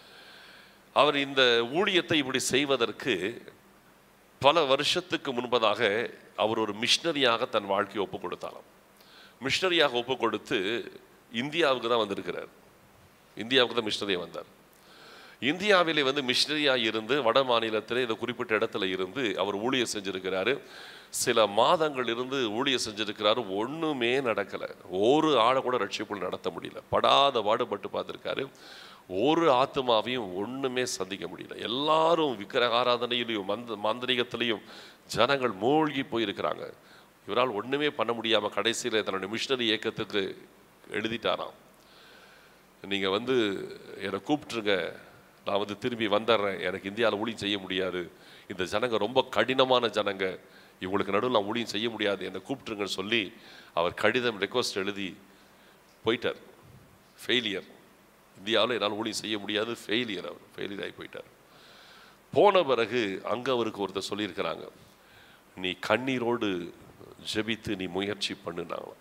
அவர் இந்த ஊழியத்தை இப்படி செய்வதற்கு பல வருஷத்துக்கு முன்பதாக அவர் ஒரு மிஷினரியாக தன் வாழ்க்கையை ஒப்பு கொடுத்தாராம் மிஷினரியாக ஒப்பு கொடுத்து இந்தியாவுக்கு தான் வந்திருக்கிறார் இந்தியாவுக்கு தான் மிஷினரியாக வந்தார் இந்தியாவிலே வந்து மிஷினரியாக இருந்து வட மாநிலத்தில் இந்த குறிப்பிட்ட இடத்துல இருந்து அவர் ஊழியம் செஞ்சிருக்கிறாரு சில மாதங்கள் இருந்து ஊழியம் செஞ்சிருக்கிறாரு ஒன்றுமே நடக்கலை ஒரு ஆளை கூட ரட்சிப்புள் நடத்த முடியல படாத பாடுபட்டு பார்த்துருக்காரு ஒரு ஆத்மாவையும் ஒன்றுமே சந்திக்க முடியல எல்லாரும் விக்கிரக ஆராதனையிலையும் மந்த மாந்திரிகத்திலையும் ஜனங்கள் மூழ்கி போயிருக்கிறாங்க இவரால் ஒன்றுமே பண்ண முடியாமல் கடைசியில் தன்னுடைய மிஷினரி இயக்கத்துக்கு எழுதிட்டாராம் நீங்கள் வந்து என்னை கூப்பிட்டுருங்க நான் வந்து திரும்பி வந்துடுறேன் எனக்கு இந்தியாவில் ஊழியம் செய்ய முடியாது இந்த ஜனங்க ரொம்ப கடினமான ஜனங்க இவங்களுக்கு நடுவில் நான் ஊழியம் செய்ய முடியாது என்னை கூப்பிட்டுருங்கன்னு சொல்லி அவர் கடிதம் ரெக்வஸ்ட் எழுதி போயிட்டார் ஃபெயிலியர் இந்தியாவில் என்னால் ஊழியம் செய்ய முடியாது ஃபெயிலியர் அவர் ஃபெயிலியர் ஆகி போயிட்டார் போன பிறகு அங்கே அவருக்கு ஒருத்தர் சொல்லியிருக்கிறாங்க நீ கண்ணீரோடு ஜெபித்து நீ முயற்சி பண்ணுனாங்களாம்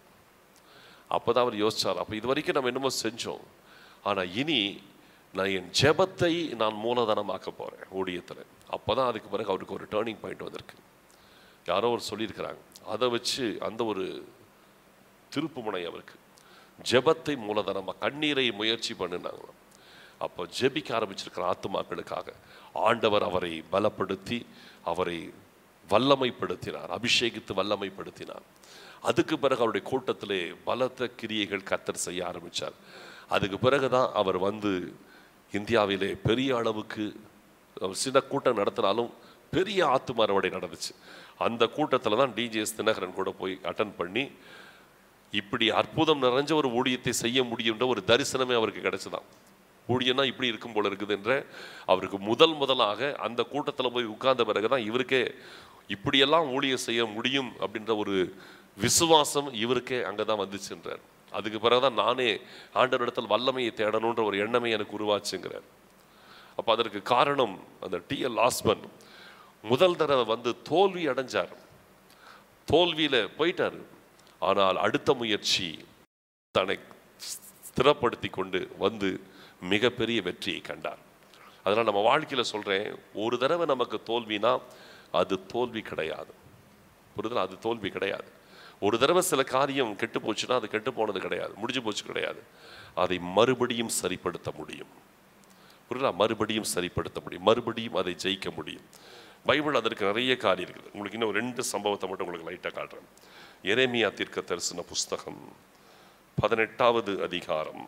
அப்போ தான் அவர் யோசிச்சார் அப்போ இது வரைக்கும் நம்ம என்னமோ செஞ்சோம் ஆனால் இனி நான் என் ஜெபத்தை நான் மூலதனமாக்க போகிறேன் ஊழியத்தில் அப்போ தான் அதுக்கு பிறகு அவருக்கு ஒரு டேர்னிங் பாயிண்ட் வந்திருக்கு யாரோ ஒரு சொல்லியிருக்கிறாங்க அதை வச்சு அந்த ஒரு திருப்புமுனை அவருக்கு ஜெபத்தை மூலதனமாக கண்ணீரை முயற்சி பண்ணினாங்களாம் அப்போ ஜெபிக்க ஆரம்பிச்சிருக்கிற ஆத்துமாக்களுக்காக ஆண்டவர் அவரை பலப்படுத்தி அவரை வல்லமைப்படுத்தினார் அபிஷேகித்து வல்லமைப்படுத்தினார் அதுக்கு பிறகு அவருடைய கூட்டத்திலே பலத்த கிரியைகள் கத்தர் செய்ய ஆரம்பித்தார் அதுக்கு பிறகு தான் அவர் வந்து இந்தியாவிலே பெரிய அளவுக்கு அவர் சின்ன கூட்டம் நடத்தினாலும் பெரிய ஆத்தும அறுவடை நடந்துச்சு அந்த கூட்டத்தில் தான் டிஜிஎஸ் தினகரன் கூட போய் அட்டன் பண்ணி இப்படி அற்புதம் நிறைஞ்ச ஒரு ஊழியத்தை செய்ய முடியுன்ற ஒரு தரிசனமே அவருக்கு கிடைச்சதாம் ஊழியம்னா இப்படி இருக்கும் போல இருக்குது என்ற அவருக்கு முதல் முதலாக அந்த கூட்டத்தில் போய் உட்கார்ந்த பிறகு தான் இவருக்கே இப்படியெல்லாம் ஊழியம் செய்ய முடியும் அப்படின்ற ஒரு விசுவாசம் இவருக்கே அங்கே தான் வந்துச்சுன்றார் அதுக்கு பிறகுதான் நானே ஆண்டவரிடத்தில் வல்லமையை தேடணுன்ற ஒரு எண்ணமே எனக்கு உருவாச்சுங்கிறார் அப்போ அதற்கு காரணம் அந்த டிஎல் லாஸ்மன் முதல் தடவை வந்து தோல்வி அடைஞ்சார் தோல்வியில போயிட்டாரு ஆனால் அடுத்த முயற்சி தன்னை ஸ்திரப்படுத்தி கொண்டு வந்து மிகப்பெரிய வெற்றியை கண்டார் அதனால் நம்ம வாழ்க்கையில் சொல்கிறேன் ஒரு தடவை நமக்கு தோல்வினா அது தோல்வி கிடையாது புரிதல் அது தோல்வி கிடையாது ஒரு தடவை சில காரியம் கெட்டு போச்சுன்னா அது கெட்டு போனது கிடையாது முடிஞ்சு போச்சு கிடையாது அதை மறுபடியும் சரிப்படுத்த முடியும் புரியல மறுபடியும் சரிப்படுத்த முடியும் மறுபடியும் அதை ஜெயிக்க முடியும் பைபிள் அதற்கு நிறைய காரியம் இருக்குது உங்களுக்கு இன்னும் ரெண்டு சம்பவத்தை மட்டும் உங்களுக்கு லைட்டாக காட்டுறேன் எரேமியா தீர்க்க தரிசன புஸ்தகம் பதினெட்டாவது அதிகாரம்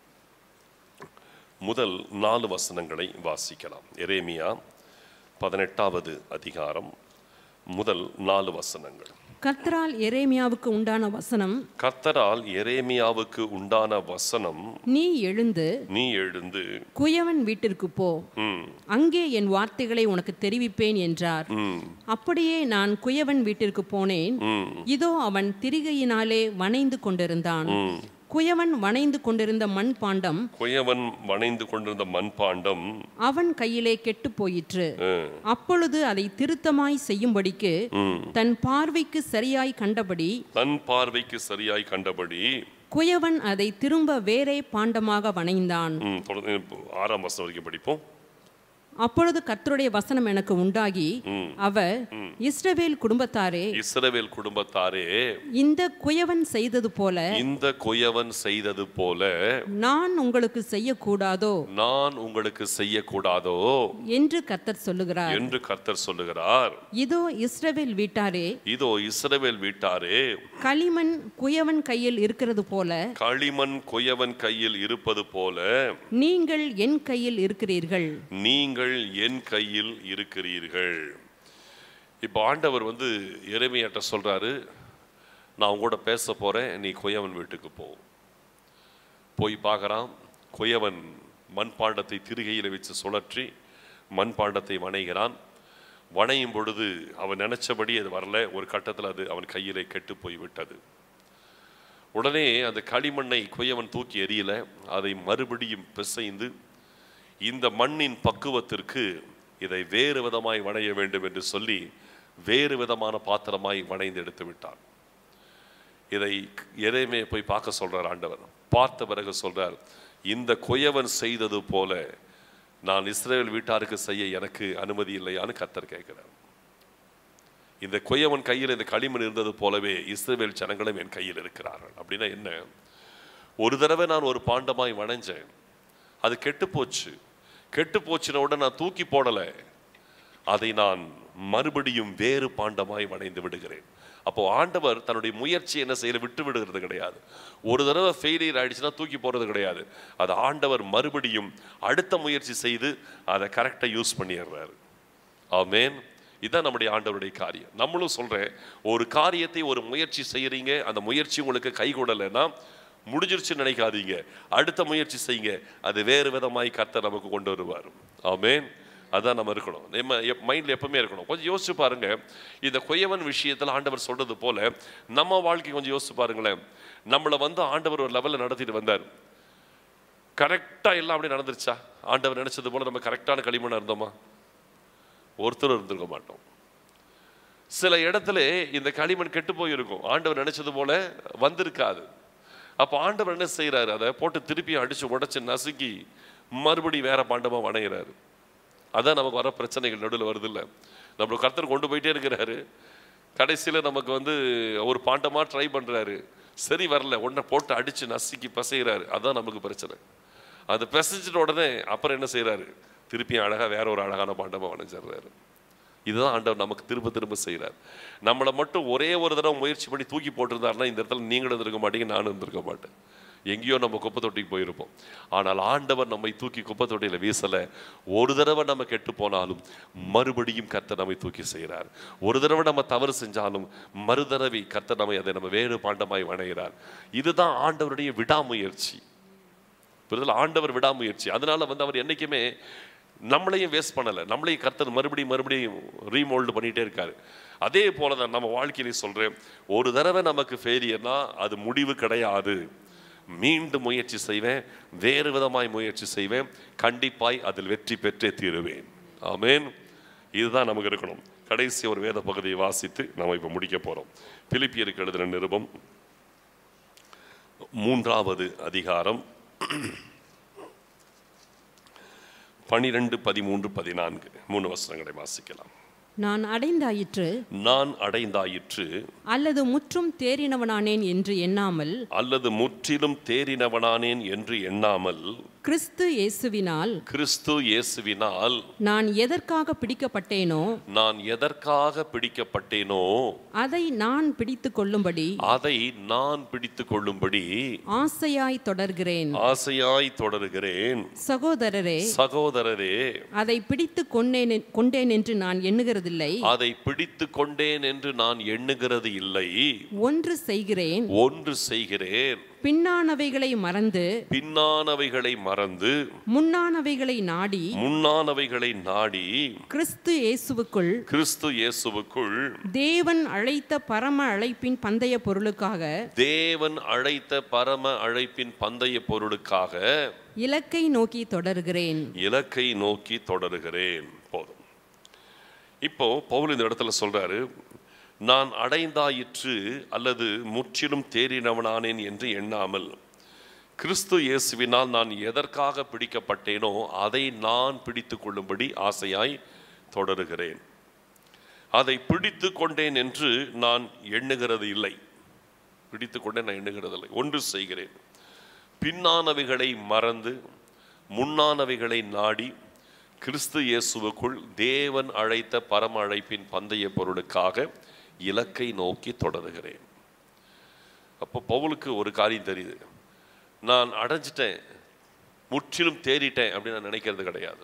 முதல் நாலு வசனங்களை வாசிக்கலாம் எரேமியா பதினெட்டாவது அதிகாரம் முதல் நாலு வசனங்கள் கர்த்தரால் எரேமியாவுக்கு உண்டான வசனம் கர்த்தரால் எரேமியாவுக்கு உண்டான வசனம் நீ எழுந்து நீ எழுந்து குயவன் வீட்டிற்கு போ ம் அங்கே என் வார்த்தைகளை உனக்கு தெரிவிப்பேன் என்றார் ம் அப்படியே நான் குயவன் வீட்டிற்கு போனேன் ம் இதோ அவன் திரிகையினாலே வணைந்து கொண்டிருந்தான் ம் குயவன் வணைந்து கொண்டிருந்த மண் பாண்டம் குயவன் வணைந்து கொண்டிருந்த மண்பாண்டம் அவன் கையிலே கெட்டுப் போயிற்று ம், அப்பொழுது அதை திருத்தமாய் செய்யும்படிக்கு ம். தன் பார்வைக்கு சரியாய் கண்டபடி தன் பார்வைக்கு சரியாய் கண்டபடி குயவன் அதை திரும்ப வேறே பாண்டமாக வணைந்தான் ம், தொடர்ந்து ஆறாம் வசனம் வரைக்கும் படிப்போம் அப்பொழுது கர்த்தருடைய வசனம் எனக்கு உண்டாகி ம். அவர் இஸ்ரவேல் குடும்பத்தாரே இஸ்ரவேல் குடும்பத்தாரே இந்த குயவன் செய்தது போல இந்த குயவன் செய்தது போல நான் உங்களுக்கு செய்யக்கூடாதோ நான் உங்களுக்கு செய்யக்கூடாதோ என்று கர்த்தர் சொல்லுகிறார் என்று கர்த்தர் சொல்லுகிறார் இதோ இஸ்ரவேல் வீட்டாரே இதோ இஸ்ரவேல் வீட்டாரே களிமண் குயவன் கையில் இருக்கிறது போல களிமண் குயவன் கையில் இருப்பது போல நீங்கள் என் கையில் இருக்கிறீர்கள் நீங்கள் என் கையில் இருக்கிறீர்கள் இப்போ ஆண்டவர் வந்து எரேமியாட்ட சொல்றாரு நான் உங்களோட பேச போறேன் நீ குயவன் வீட்டுக்கு போ போய் பார்க்கறான் குயவன் மண்பாண்டத்தை திருகையில் வச்சு சுழற்றி மண்பாண்டத்தை வணைகிறான் வணையும் பொழுது அவன் நினைச்சபடி அது வரல ஒரு கட்டத்தில் அது அவன் கையிலே கெட்டு போய் விட்டது உடனே அந்த களிமண்ணை குயவன் தூக்கி எறியல அதை மறுபடியும் பிசைந்து இந்த மண்ணின் பக்குவத்திற்கு இதை வேறு விதமாய் வணைய வேண்டும் என்று சொல்லி வேறு விதமான பாத்திரமாய் வணைந்து எடுத்து விட்டான் இதை எதையுமே போய் பார்க்க சொல்றார் ஆண்டவர் பார்த்த பிறகு சொல்றார் இந்த கொயவன் செய்தது போல நான் இஸ்ரேல் வீட்டாருக்கு செய்ய எனக்கு அனுமதி இல்லையான்னு கர்த்தர் கேட்கிறார் இந்த கொயவன் கையில் இந்த களிமண் இருந்தது போலவே இஸ்ரவேல் ஜனங்களும் என் கையில் இருக்கிறார்கள் அப்படின்னா என்ன ஒரு தடவை நான் ஒரு பாண்டமாய் வணைஞ்சேன் அது கெட்டு போச்சு கெட்டு போச்சுன உடனே நான் தூக்கி போடலை அதை நான் மறுபடியும் வேறு பாண்டமாய் வணைந்து விடுகிறேன் அப்போ ஆண்டவர் தன்னுடைய முயற்சி என்ன செய்யற விட்டு விடுகிறது கிடையாது ஒரு தடவை ஃபெயிலியர் ஆயிடுச்சுன்னா தூக்கி போறது கிடையாது அது ஆண்டவர் மறுபடியும் அடுத்த முயற்சி செய்து அதை கரெக்டாக யூஸ் பண்ணிடுறாரு ஆமென் இதான் நம்முடைய ஆண்டவருடைய காரியம் நம்மளும் சொல்றேன் ஒரு காரியத்தை ஒரு முயற்சி செய்யறீங்க அந்த முயற்சி உங்களுக்கு கை கூடலைன்னா முடிஞ்சிருச்சுன்னு நினைக்காதீங்க அடுத்த முயற்சி செய்யுங்க அது வேறு விதமாய் கர்த்தர் நமக்கு கொண்டு வருவார் ஆமென் அதான் நம்ம இருக்கணும் நம்ம மைண்டில் எப்பவுமே இருக்கணும் கொஞ்சம் யோசிச்சு பாருங்க இந்த கொய்யவன் விஷயத்தில் ஆண்டவர் சொல்றது போல நம்ம வாழ்க்கை கொஞ்சம் யோசிச்சு பாருங்களேன் நம்மளை வந்து ஆண்டவர் ஒரு லெவலில் நடத்திட்டு வந்தார் கரெக்டாக எல்லாம் அப்படியே நடந்துருச்சா ஆண்டவர் நினைச்சது போல நம்ம கரெக்டான களிமண்ணா இருந்தோமா ஒருத்தரும் இருந்திருக்க மாட்டோம் சில இடத்துல இந்த களிமண் கெட்டு போயிருக்கும் ஆண்டவர் நினைச்சது போல வந்திருக்காது அப்போ ஆண்டவர் என்ன செய்றாரு அதை போட்டு திருப்பி அடிச்சு உடைச்சு நசுக்கி மறுபடியும் வேற பாண்டமா வணையிறாரு அதான் நமக்கு வர பிரச்சனைகள் நடுவில் வருது இல்லை நம்மள கர்த்தர் கொண்டு போயிட்டே இருக்கிறாரு கடைசியில் நமக்கு வந்து ஒரு பாண்டமாக ட்ரை பண்ணுறாரு சரி வரல உடனே போட்டு அடித்து நசுக்கி பசைகிறாரு அதான் நமக்கு பிரச்சனை அது பிசைஞ்சிட்ட உடனே அப்புறம் என்ன செய்கிறாரு திருப்பி அழகாக வேற ஒரு அழகான பாண்டமாக வணைஞ்சிடுறாரு இதுதான் ஆண்டவர் நமக்கு திரும்ப திரும்ப செய்கிறார் நம்மளை மட்டும் ஒரே ஒரு தடவை முயற்சி பண்ணி தூக்கி போட்டிருந்தாருன்னா இந்த இடத்துல நீங்களும் இருந்திருக்க மாட்டீங்க நானும் இருந்திருக்க மாட்டேன் எங்கேயோ நம்ம குப்பை தொட்டிக்கு போயிருப்போம் ஆனால் ஆண்டவர் நம்மை தூக்கி குப்பை தொட்டியில் வீசலை ஒரு தடவை நம்ம கெட்டு போனாலும் மறுபடியும் கர்த்தர் நம்மை தூக்கி செய்கிறார் ஒரு தடவை நம்ம தவறு செஞ்சாலும் மறுதடவை கர்த்தர் நம்மை அதை நம்ம வேறு பாண்டமாய் வணைகிறார் இதுதான் ஆண்டவருடைய விடாமுயற்சி புரிதல் ஆண்டவர் விடாமுயற்சி அதனால வந்து அவர் என்னைக்குமே நம்மளையும் வேஸ்ட் பண்ணலை நம்மளையும் கர்த்தர் மறுபடியும் மறுபடியும் ரீமோல்டு பண்ணிகிட்டே இருக்காரு அதே போல தான் நம்ம வாழ்க்கையிலையும் சொல்கிறேன் ஒரு தடவை நமக்கு ஃபெயிலியர்னா அது முடிவு கிடையாது மீண்டும் முயற்சி செய்வேன் வேறு விதமாய் முயற்சி செய்வேன் கண்டிப்பாய் அதில் வெற்றி பெற்றே தீருவேன் ஆமென் இதுதான் நமக்கு இருக்கணும் கடைசி ஒரு வேத பகுதியை வாசித்து நம்ம இப்போ முடிக்க போகிறோம் பிலிப்பியருக்கு எழுதின நிருபம் மூன்றாவது அதிகாரம் பனிரெண்டு பதிமூன்று பதினான்கு மூணு வசனங்களை வாசிக்கலாம் நான் அடைந்தாயிற்று நான் அடைந்தாயிற்று அல்லது முற்றும் தேறினவனானேன் என்று எண்ணாமல் அல்லது முற்றிலும் தேறினவனானேன் என்று எண்ணாமல் கிறிஸ்து இயேசுவினால் கிறிஸ்து இயேசுவினால் நான் எதற்காக பிடிக்கப்பட்டேனோ நான் எதற்காக பிடிக்கப்பட்டேனோ அதை நான் பிடித்து கொள்ளும்படி அதை நான் பிடித்து கொள்ளும்படி ஆசையாய் தொடர்கிறேன் ஆசையாய் தொடருகிறேன் சகோதரரே சகோதரரே அதை பிடித்து கொண்டேன் கொண்டேன் என்று நான் எண்ணுகிறதில்லை அதை பிடித்து கொண்டேன் என்று நான் எண்ணுகிறது இல்லை ஒன்று செய்கிறேன் ஒன்று செய்கிறேன் பின்னானவைகளை மறந்து பின்னானவைகளை மறந்து முன்னானவைகளை நாடி முன்னானவைகளை நாடி கிறிஸ்து இயேசுவுக்குள் கிறிஸ்து இயேசுவுக்குள் தேவன் அழைத்த பரம அழைப்பின் பந்தய பொருளுக்காக தேவன் அழைத்த பரம அழைப்பின் பந்தய பொருளுக்காக இலக்கை நோக்கி தொடர்கிறேன் இலக்கை நோக்கி தொடருகிறேன் போதும் இப்போ பவுல் இந்த இடத்துல சொல்றாரு நான் அடைந்தாயிற்று அல்லது முற்றிலும் தேறினவனானேன் என்று எண்ணாமல் கிறிஸ்து இயேசுவினால் நான் எதற்காக பிடிக்கப்பட்டேனோ அதை நான் பிடித்து கொள்ளும்படி ஆசையாய் தொடருகிறேன் அதை பிடித்து கொண்டேன் என்று நான் எண்ணுகிறது இல்லை பிடித்து கொண்டேன் நான் எண்ணுகிறது இல்லை ஒன்று செய்கிறேன் பின்னானவைகளை மறந்து முன்னானவைகளை நாடி கிறிஸ்து இயேசுவுக்குள் தேவன் அழைத்த பரம அழைப்பின் பந்தய பொருளுக்காக இலக்கை நோக்கி தொடருகிறேன் அப்போ பவுலுக்கு ஒரு காரியம் தெரியுது நான் அடைஞ்சிட்டேன் முற்றிலும் தேறிட்டேன் அப்படின்னு நான் நினைக்கிறது கிடையாது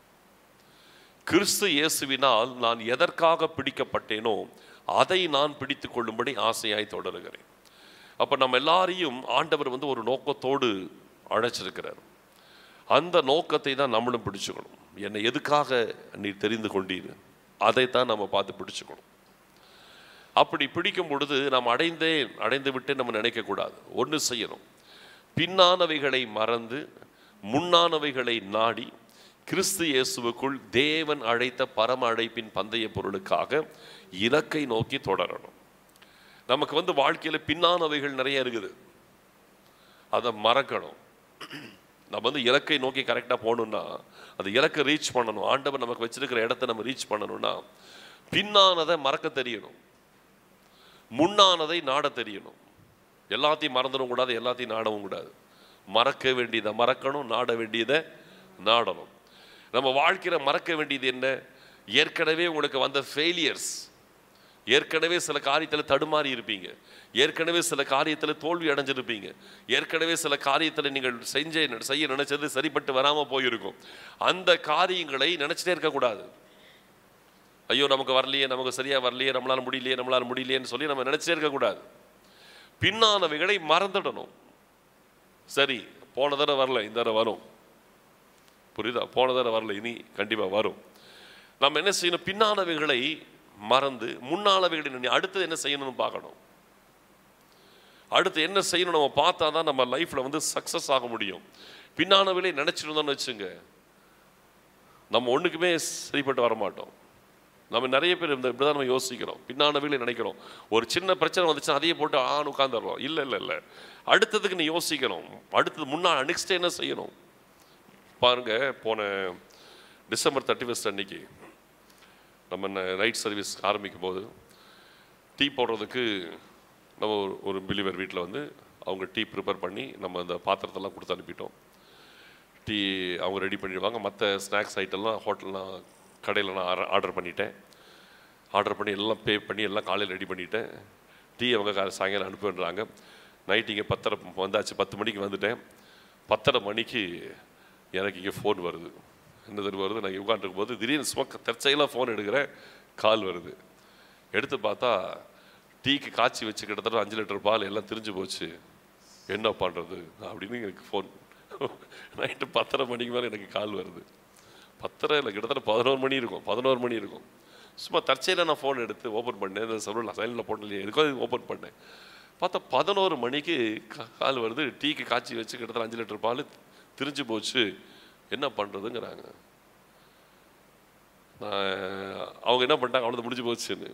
கிறிஸ்து இயேசுவினால் நான் எதற்காக பிடிக்கப்பட்டேனோ அதை நான் பிடித்து கொள்ளும்படி ஆசையாய் தொடருகிறேன் அப்போ நம்ம எல்லாரையும் ஆண்டவர் வந்து ஒரு நோக்கத்தோடு அழைச்சிருக்கிறார் அந்த நோக்கத்தை தான் நம்மளும் பிடிச்சுக்கணும் என்னை எதுக்காக நீ தெரிந்து கொண்டீர் அதைத்தான் நம்ம பார்த்து பிடிச்சுக்கணும் அப்படி பிடிக்கும் பொழுது நாம் அடைந்தேன் அடைந்து விட்டு நம்ம நினைக்கக்கூடாது ஒன்று செய்யணும் பின்னானவைகளை மறந்து முன்னானவைகளை நாடி கிறிஸ்து இயேசுவுக்குள் தேவன் அழைத்த பரம அழைப்பின் பந்தய பொருளுக்காக இலக்கை நோக்கி தொடரணும் நமக்கு வந்து வாழ்க்கையில் பின்னானவைகள் நிறைய இருக்குது அதை மறக்கணும் நம்ம வந்து இலக்கை நோக்கி கரெக்டாக போகணும்னா அந்த இலக்கை ரீச் பண்ணணும் ஆண்டவர் நமக்கு வச்சிருக்கிற இடத்த நம்ம ரீச் பண்ணணும்னா பின்னானதை மறக்க தெரியணும் முன்னானதை நாட தெரியணும் எல்லாத்தையும் மறந்துடவும் கூடாது எல்லாத்தையும் நாடவும் கூடாது மறக்க வேண்டியதை மறக்கணும் நாட வேண்டியதை நாடணும் நம்ம வாழ்க்கையில் மறக்க வேண்டியது என்ன ஏற்கனவே உங்களுக்கு வந்த ஃபெயிலியர்ஸ் ஏற்கனவே சில காரியத்தில் தடுமாறி இருப்பீங்க ஏற்கனவே சில காரியத்தில் தோல்வி அடைஞ்சிருப்பீங்க ஏற்கனவே சில காரியத்தில் நீங்கள் செஞ்ச செய்ய நினைச்சது சரிப்பட்டு வராமல் போயிருக்கும் அந்த காரியங்களை நினைச்சிட்டே இருக்கக்கூடாது ஐயோ நமக்கு வரலையே நமக்கு சரியா வரலையே நம்மளால முடியலையே நம்மளால முடியலையேன்னு சொல்லி நம்ம நினைச்சே இருக்கக்கூடாது பின்னானவைகளை மறந்துடணும் சரி போன தடவை வரல இந்த தடவை வரும் புரியுதா போன தடவை வரல இனி கண்டிப்பா வரும் நம்ம என்ன செய்யணும் பின்னானவைகளை மறந்து முன்னானவைகளை நினை- அடுத்தது என்ன செய்யணும்னு பார்க்கணும் அடுத்து என்ன செய்யணும் நம்ம பார்த்தா தான் நம்ம லைஃப்ல வந்து சக்சஸ் ஆக முடியும் பின்னானவைகளை நினைச்சிருந்தோம்னு வச்சுங்க நம்ம ஒண்ணுக்குமே சரிப்பட்டு வர மாட்டோம் நம்ம நிறைய பேர் இந்த இப்படிதான் நம்ம யோசிக்கிறோம் பின்னானவைகளை நினைக்கிறோம் ஒரு சின்ன பிரச்சனை வந்துச்சுன்னா அதையே போட்டு ஆன்னு உட்காந்துடுறோம் இல்லை இல்லை இல்லை அடுத்ததுக்கு நீ யோசிக்கணும் அடுத்தது முன்னா நெக்ஸ்ட் என்ன செய்யணும் பாருங்க போன டிசம்பர் தேர்ட்டி ஃபஸ்ட் அன்னைக்கு நம்ம நைட் சர்வீஸ் ஆரம்பிக்கும் போது டீ போடுறதுக்கு நம்ம ஒரு ஒரு பிலிவர் வீட்டில் வந்து அவங்க டீ ப்ரிப்பேர் பண்ணி நம்ம அந்த பாத்திரத்தெல்லாம் கொடுத்து அனுப்பிட்டோம் டீ அவங்க ரெடி பண்ணிடுவாங்க மற்ற ஸ்நாக்ஸ் ஐட்டம்லாம் ஹோட்டல்லாம் கடையில் நான் ஆர்டர் பண்ணிட்டேன் ஆர்டர் பண்ணி எல்லாம் பே பண்ணி எல்லாம் காலையில் ரெடி பண்ணிட்டேன் டீ அவங்க கா- சாயங்காலம் அனுப்புன்றாங்க நைட் இங்கே பத்தரை வந்தாச்சு பத்து மணிக்கு வந்துட்டேன் பத்தரை மணிக்கு எனக்கு இங்கே ஃபோன் வருது என்ன தெரியும் வருது நான் உட்காந்துருக்கும் போது திடீர்னு சும்மா தற்செயலாக ஃபோன் எடுக்கிறேன் கால் வருது எடுத்து பார்த்தா டீக்கு காய்ச்சி வச்சு கிட்டத்தட்ட அஞ்சு லிட்டர் பால் எல்லாம் திரிஞ்சு போச்சு என்ன பண்ணுறது அப்படின்னு எனக்கு ஃபோன் நைட்டு பத்தரை மணிக்கு மேலே எனக்கு கால் வருது பத்தரை இல்லை கிட்டத்தட்ட பதினோரு மணி இருக்கும் பதினோரு மணி இருக்கும் சும்மா தற்செயலாக நான் ஃபோன் எடுத்து ஓப்பன் பண்ணேன் சொல்லலாம் சைலண்டில் போட்டலையே எதுக்கோ ஓப்பன் பண்ணேன் பார்த்தா பதினோரு மணிக்கு கா- கால் வருது டீக்கு காய்ச்சி வச்சு கிட்டத்தட்ட அஞ்சு லிட்டர் பால் திரிஞ்சு போச்சு என்ன பண்ணுறதுங்கிறாங்க நான் அவங்க என்ன பண்ணிட்டாங்க அவ்வளோ முடிஞ்சு போச்சுன்னு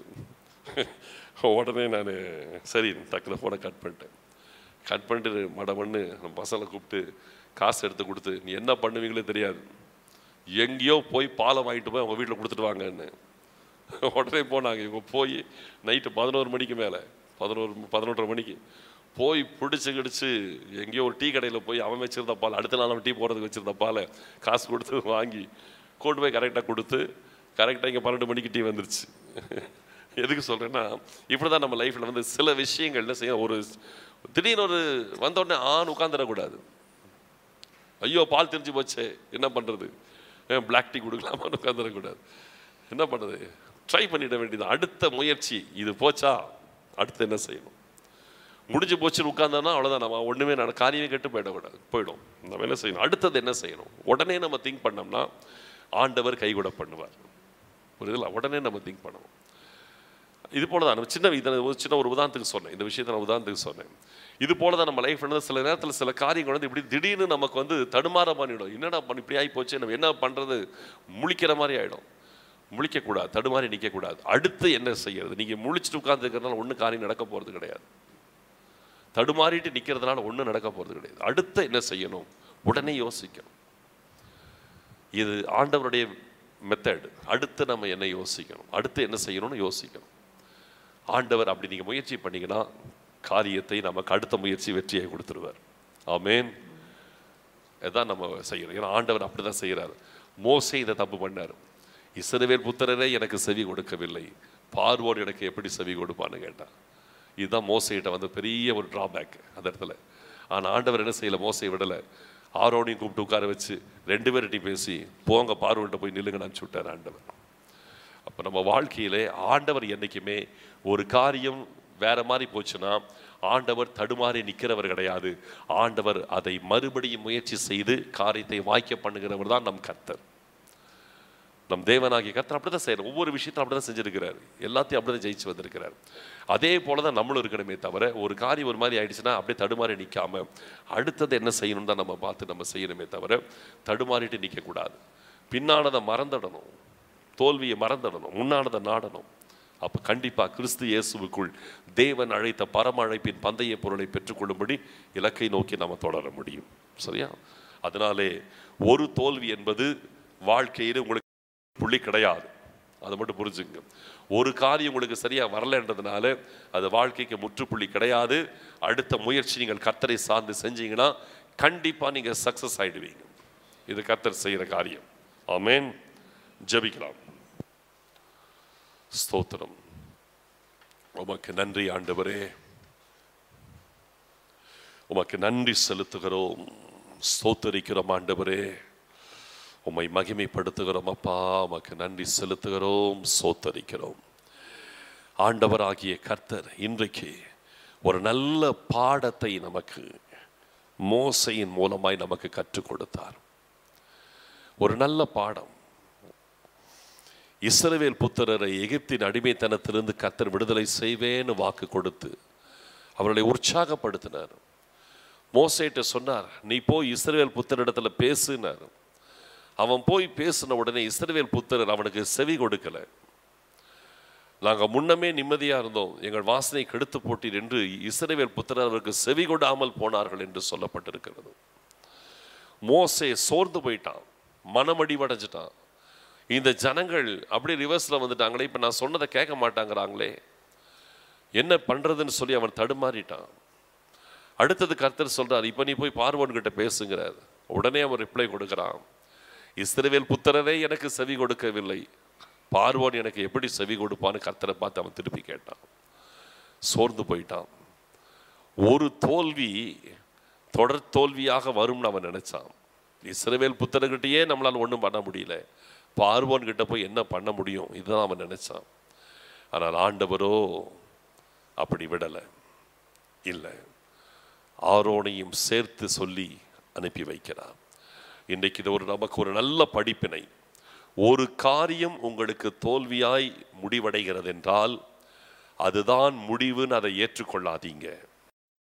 உடனே நான் சரி டக்குனு ஃபோனை கட் பண்ணிட்டேன் கட் பண்ணிட்டு மடமண்ணு நம்ம பசங்களை கூப்பிட்டு காசு எடுத்து கொடுத்து நீ என்ன பண்ணுவீங்களே தெரியாது எங்கேயோ போய் பாலை வாங்கிட்டு போய் அவங்க வீட்டில் கொடுத்துட்டு வாங்கன்னு உடனே போனாங்க இவங்க போய் நைட்டு பதினோரு மணிக்கு மேலே பதினோரு பதினொன்றரை மணிக்கு போய் பிடிச்சி கிடிச்சு எங்கேயோ ஒரு டீ கடையில் போய் அவன் வச்சிருந்த பால் அடுத்த நாள் அவன் டீ போடுறதுக்கு வச்சிருந்த பாலை காசு கொடுத்து வாங்கி கொண்டு போய் கரெக்டாக கொடுத்து கரெக்டாக இங்கே பன்னெண்டு மணிக்கு டீ வந்துருச்சு எதுக்கு சொல்கிறேன்னா இப்படி தான் நம்ம லைஃப்பில் வந்து சில விஷயங்கள் என்ன செய்ய ஒரு திடீர்னு ஒரு வந்த உடனே ஆண் உட்காந்துடக்கூடாது ஐயோ பால் தெரிஞ்சு போச்சே என்ன பண்ணுறது பிளாக் டீ கொடுக்கலாமான்னு உட்காந்துடக்கூடாது என்ன பண்ணுறது ட்ரை பண்ணிட வேண்டியது அடுத்த முயற்சி இது போச்சா அடுத்து என்ன செய்யணும் முடிஞ்சு போச்சுன்னு உட்கார்ந்தோம்னா அவ்வளோதான் நம்ம ஒன்றுமே நட காரியமே கெட்டு போயிடக்கூடாது போயிடும் நம்ம என்ன செய்யணும் அடுத்தது என்ன செய்யணும் உடனே நம்ம திங்க் பண்ணோம்னா ஆண்டவர் கைகூட பண்ணுவார் புரியுதுல உடனே நம்ம திங்க் பண்ணணும் இது போல தான் நம்ம சின்ன இதை ஒரு சின்ன ஒரு உதாரணத்துக்கு சொன்னேன் இந்த விஷயத்தை நான் உதாரணத்துக்கு சொன்னேன் இது போல தான் நம்ம லைஃப் வந்து சில நேரத்தில் சில காரியங்கள் வந்து இப்படி திடீர்னு நமக்கு வந்து தடுமாற பண்ணிடும் என்னடா பண்ணி இப்படி ஆகி போச்சு நம்ம என்ன பண்ணுறது முழிக்கிற மாதிரி ஆகிடும் முழிக்கக்கூடாது தடுமாறி நிற்கக்கூடாது அடுத்து என்ன செய்யறது நீங்கள் முழிச்சிட்டு உட்காந்துருக்கிறதுனால ஒன்றும் காரியம் நடக்க போகிறது கிடையாது தடுமாறிட்டு நிற்கிறதுனால ஒன்றும் நடக்க போகிறது கிடையாது அடுத்து என்ன செய்யணும் உடனே யோசிக்கணும் இது ஆண்டவருடைய மெத்தட் அடுத்து நம்ம என்ன யோசிக்கணும் அடுத்து என்ன செய்யணும்னு யோசிக்கணும் ஆண்டவர் அப்படி நீங்கள் முயற்சி பண்ணீங்கன்னா காரியத்தை நமக்கு அடுத்த முயற்சி வெற்றியை கொடுத்துருவார் ஆமென் இதான் நம்ம செய்யணும் ஏன்னா ஆண்டவர் அப்படி தான் செய்கிறார் மோசே இதை தப்பு பண்ணார் இஸ்ரவேல் புத்திரரே எனக்கு செவி கொடுக்கவில்லை பார்வோர் எனக்கு எப்படி செவி கொடுப்பான்னு கேட்டான் இதுதான் மோசையிட்ட வந்து பெரிய ஒரு டிராபேக் அந்த இடத்துல ஆனால் ஆண்டவர் என்ன செய்யல மோசையை விடலை ஆரோனையும் கூப்பிட்டு உட்கார வச்சு ரெண்டு பேர்கிட்டையும் பேசி போங்க பார்வோன்ட்ட போய் நில்லுங்கன்னு அனுப்பிச்சு விட்டார் ஆண்டவர் அப்போ நம்ம வாழ்க்கையிலே ஆண்டவர் என்னைக்குமே ஒரு காரியம் வேற மாதிரி போச்சுன்னா ஆண்டவர் தடுமாறி நிற்கிறவர் கிடையாது ஆண்டவர் அதை மறுபடியும் முயற்சி செய்து காரியத்தை வாய்க்க பண்ணுகிறவர் தான் நம் கர்த்தர் நம் தேவனாகிய கர்த்தர் அப்படிதான் செய்யறார் ஒவ்வொரு விஷயத்தையும் அப்படிதான் செஞ்சிருக்கிறார் எல்லாத்தையும் அப்படிதான் ஜெயிச்சு வந்திருக்கிறார் அதே போல தான் நம்மளும் இருக்கணுமே தவிர ஒரு காரியம் ஒரு மாதிரி ஆயிடுச்சுன்னா அப்படியே தடுமாறி நிற்காம அடுத்தது என்ன செய்யணும் தான் நம்ம பார்த்து நம்ம செய்யணுமே தவிர தடுமாறிட்டு நிற்கக்கூடாது பின்னானதை மறந்துடணும் தோல்வியை மறந்துடணும் முன்னானதை நாடணும் அப்ப கண்டிப்பா கிறிஸ்து இயேசுவுக்குள் தேவன் அழைத்த பரம அழைப்பின் பந்தய பொருளை பெற்றுக்கொள்ளும்படி இலக்கை நோக்கி நாம தொடர முடியும் சரியா அதனாலே ஒரு தோல்வி என்பது வாழ்க்கையில் உங்களுக்கு புள்ளி கிடையாது அதை மட்டும் புரிஞ்சுங்க ஒரு காரியம் உங்களுக்கு சரியா வரலன்றதுனால அது வாழ்க்கைக்கு முற்றுப்புள்ளி கிடையாது அடுத்த முயற்சி நீங்கள் கர்த்தரை சார்ந்து செஞ்சீங்கன்னா கண்டிப்பா நீங்க சக்சஸ் ஆயிடுவீங்க இது கர்த்தர் செய்யற காரியம் ஆமென் ஜெபிக்கலாம் ஸ்தோத்திரம் உமக்கு நன்றி ஆண்டவரே உமக்கு நன்றி செலுத்துகிறோம் ஸ்தோத்தரிக்கிறோம் ஆண்டவரே உம்மை மகிமைப்படுத்துகிறோம் அப்பா உமக்கு நன்றி செலுத்துகிறோம் சோத்தரிக்கிறோம் ஆண்டவராகிய கர்த்தர் இன்றைக்கு ஒரு நல்ல பாடத்தை நமக்கு மோசையின் மூலமாய் நமக்கு கற்றுக் கொடுத்தார் ஒரு நல்ல பாடம் இஸ்ரவேல் புத்திரரை எகிப்தின் அடிமைத்தனத்திலிருந்து கர்த்தர் விடுதலை செய்வேன்னு வாக்கு கொடுத்து அவர்களை உற்சாகப்படுத்தினார் மோசேட்ட சொன்னார் நீ போய் இஸ்ரவேல் புத்திரிடத்துல பேசுனார் அவன் போய் பேசின உடனே இஸ்ரவேல் புத்திரர் அவனுக்கு செவி கொடுக்கல நாங்கள் முன்னமே நிம்மதியாக இருந்தோம் எங்கள் வாசனை கெடுத்து போட்டீர் என்று இஸ்ரவேல் புத்திரர் அவருக்கு செவி கொடாமல் போனார்கள் என்று சொல்லப்பட்டிருக்கிறது மோசே சோர்ந்து போயிட்டான் மனமடிவடைஞ்சிட்டான் இந்த ஜனங்கள் அப்படியே ரிவர்ஸில் வந்துட்டாங்களே இப்போ நான் சொன்னதை கேட்க மாட்டாங்கிறாங்களே என்ன பண்ணுறதுன்னு சொல்லி அவன் தடுமாறிட்டான் அடுத்தது கர்த்தர் சொல்றார் இப்போ நீ போய் பார்வோன் கிட்ட பேசுங்கிறார் உடனே அவன் ரிப்ளை கொடுக்குறான் இஸ்ரவேல் புத்திரரே எனக்கு செவி கொடுக்கவில்லை பார்வோன் எனக்கு எப்படி செவி கொடுப்பான்னு கர்த்தரை பார்த்து அவன் திருப்பி கேட்டான் சோர்ந்து போயிட்டான் ஒரு தோல்வி தொடர் தோல்வியாக வரும்னு அவன் நினைச்சான் இஸ்ரவேல் புத்திரர்கிட்டயே நம்மளால ஒன்றும் பண்ண முடியல பார்வோன் கிட்ட போய் என்ன பண்ண முடியும் இதுதான் அவன் நினைச்சான் ஆனால் ஆண்டவரோ அப்படி விடலை இல்லை ஆரோனையும் சேர்த்து சொல்லி அனுப்பி வைக்கிறார் இன்றைக்கு இது ஒரு நமக்கு ஒரு நல்ல படிப்பினை ஒரு காரியம் உங்களுக்கு தோல்வியாய் முடிவடைகிறது என்றால் அதுதான் முடிவுன்னு அதை ஏற்றுக்கொள்ளாதீங்க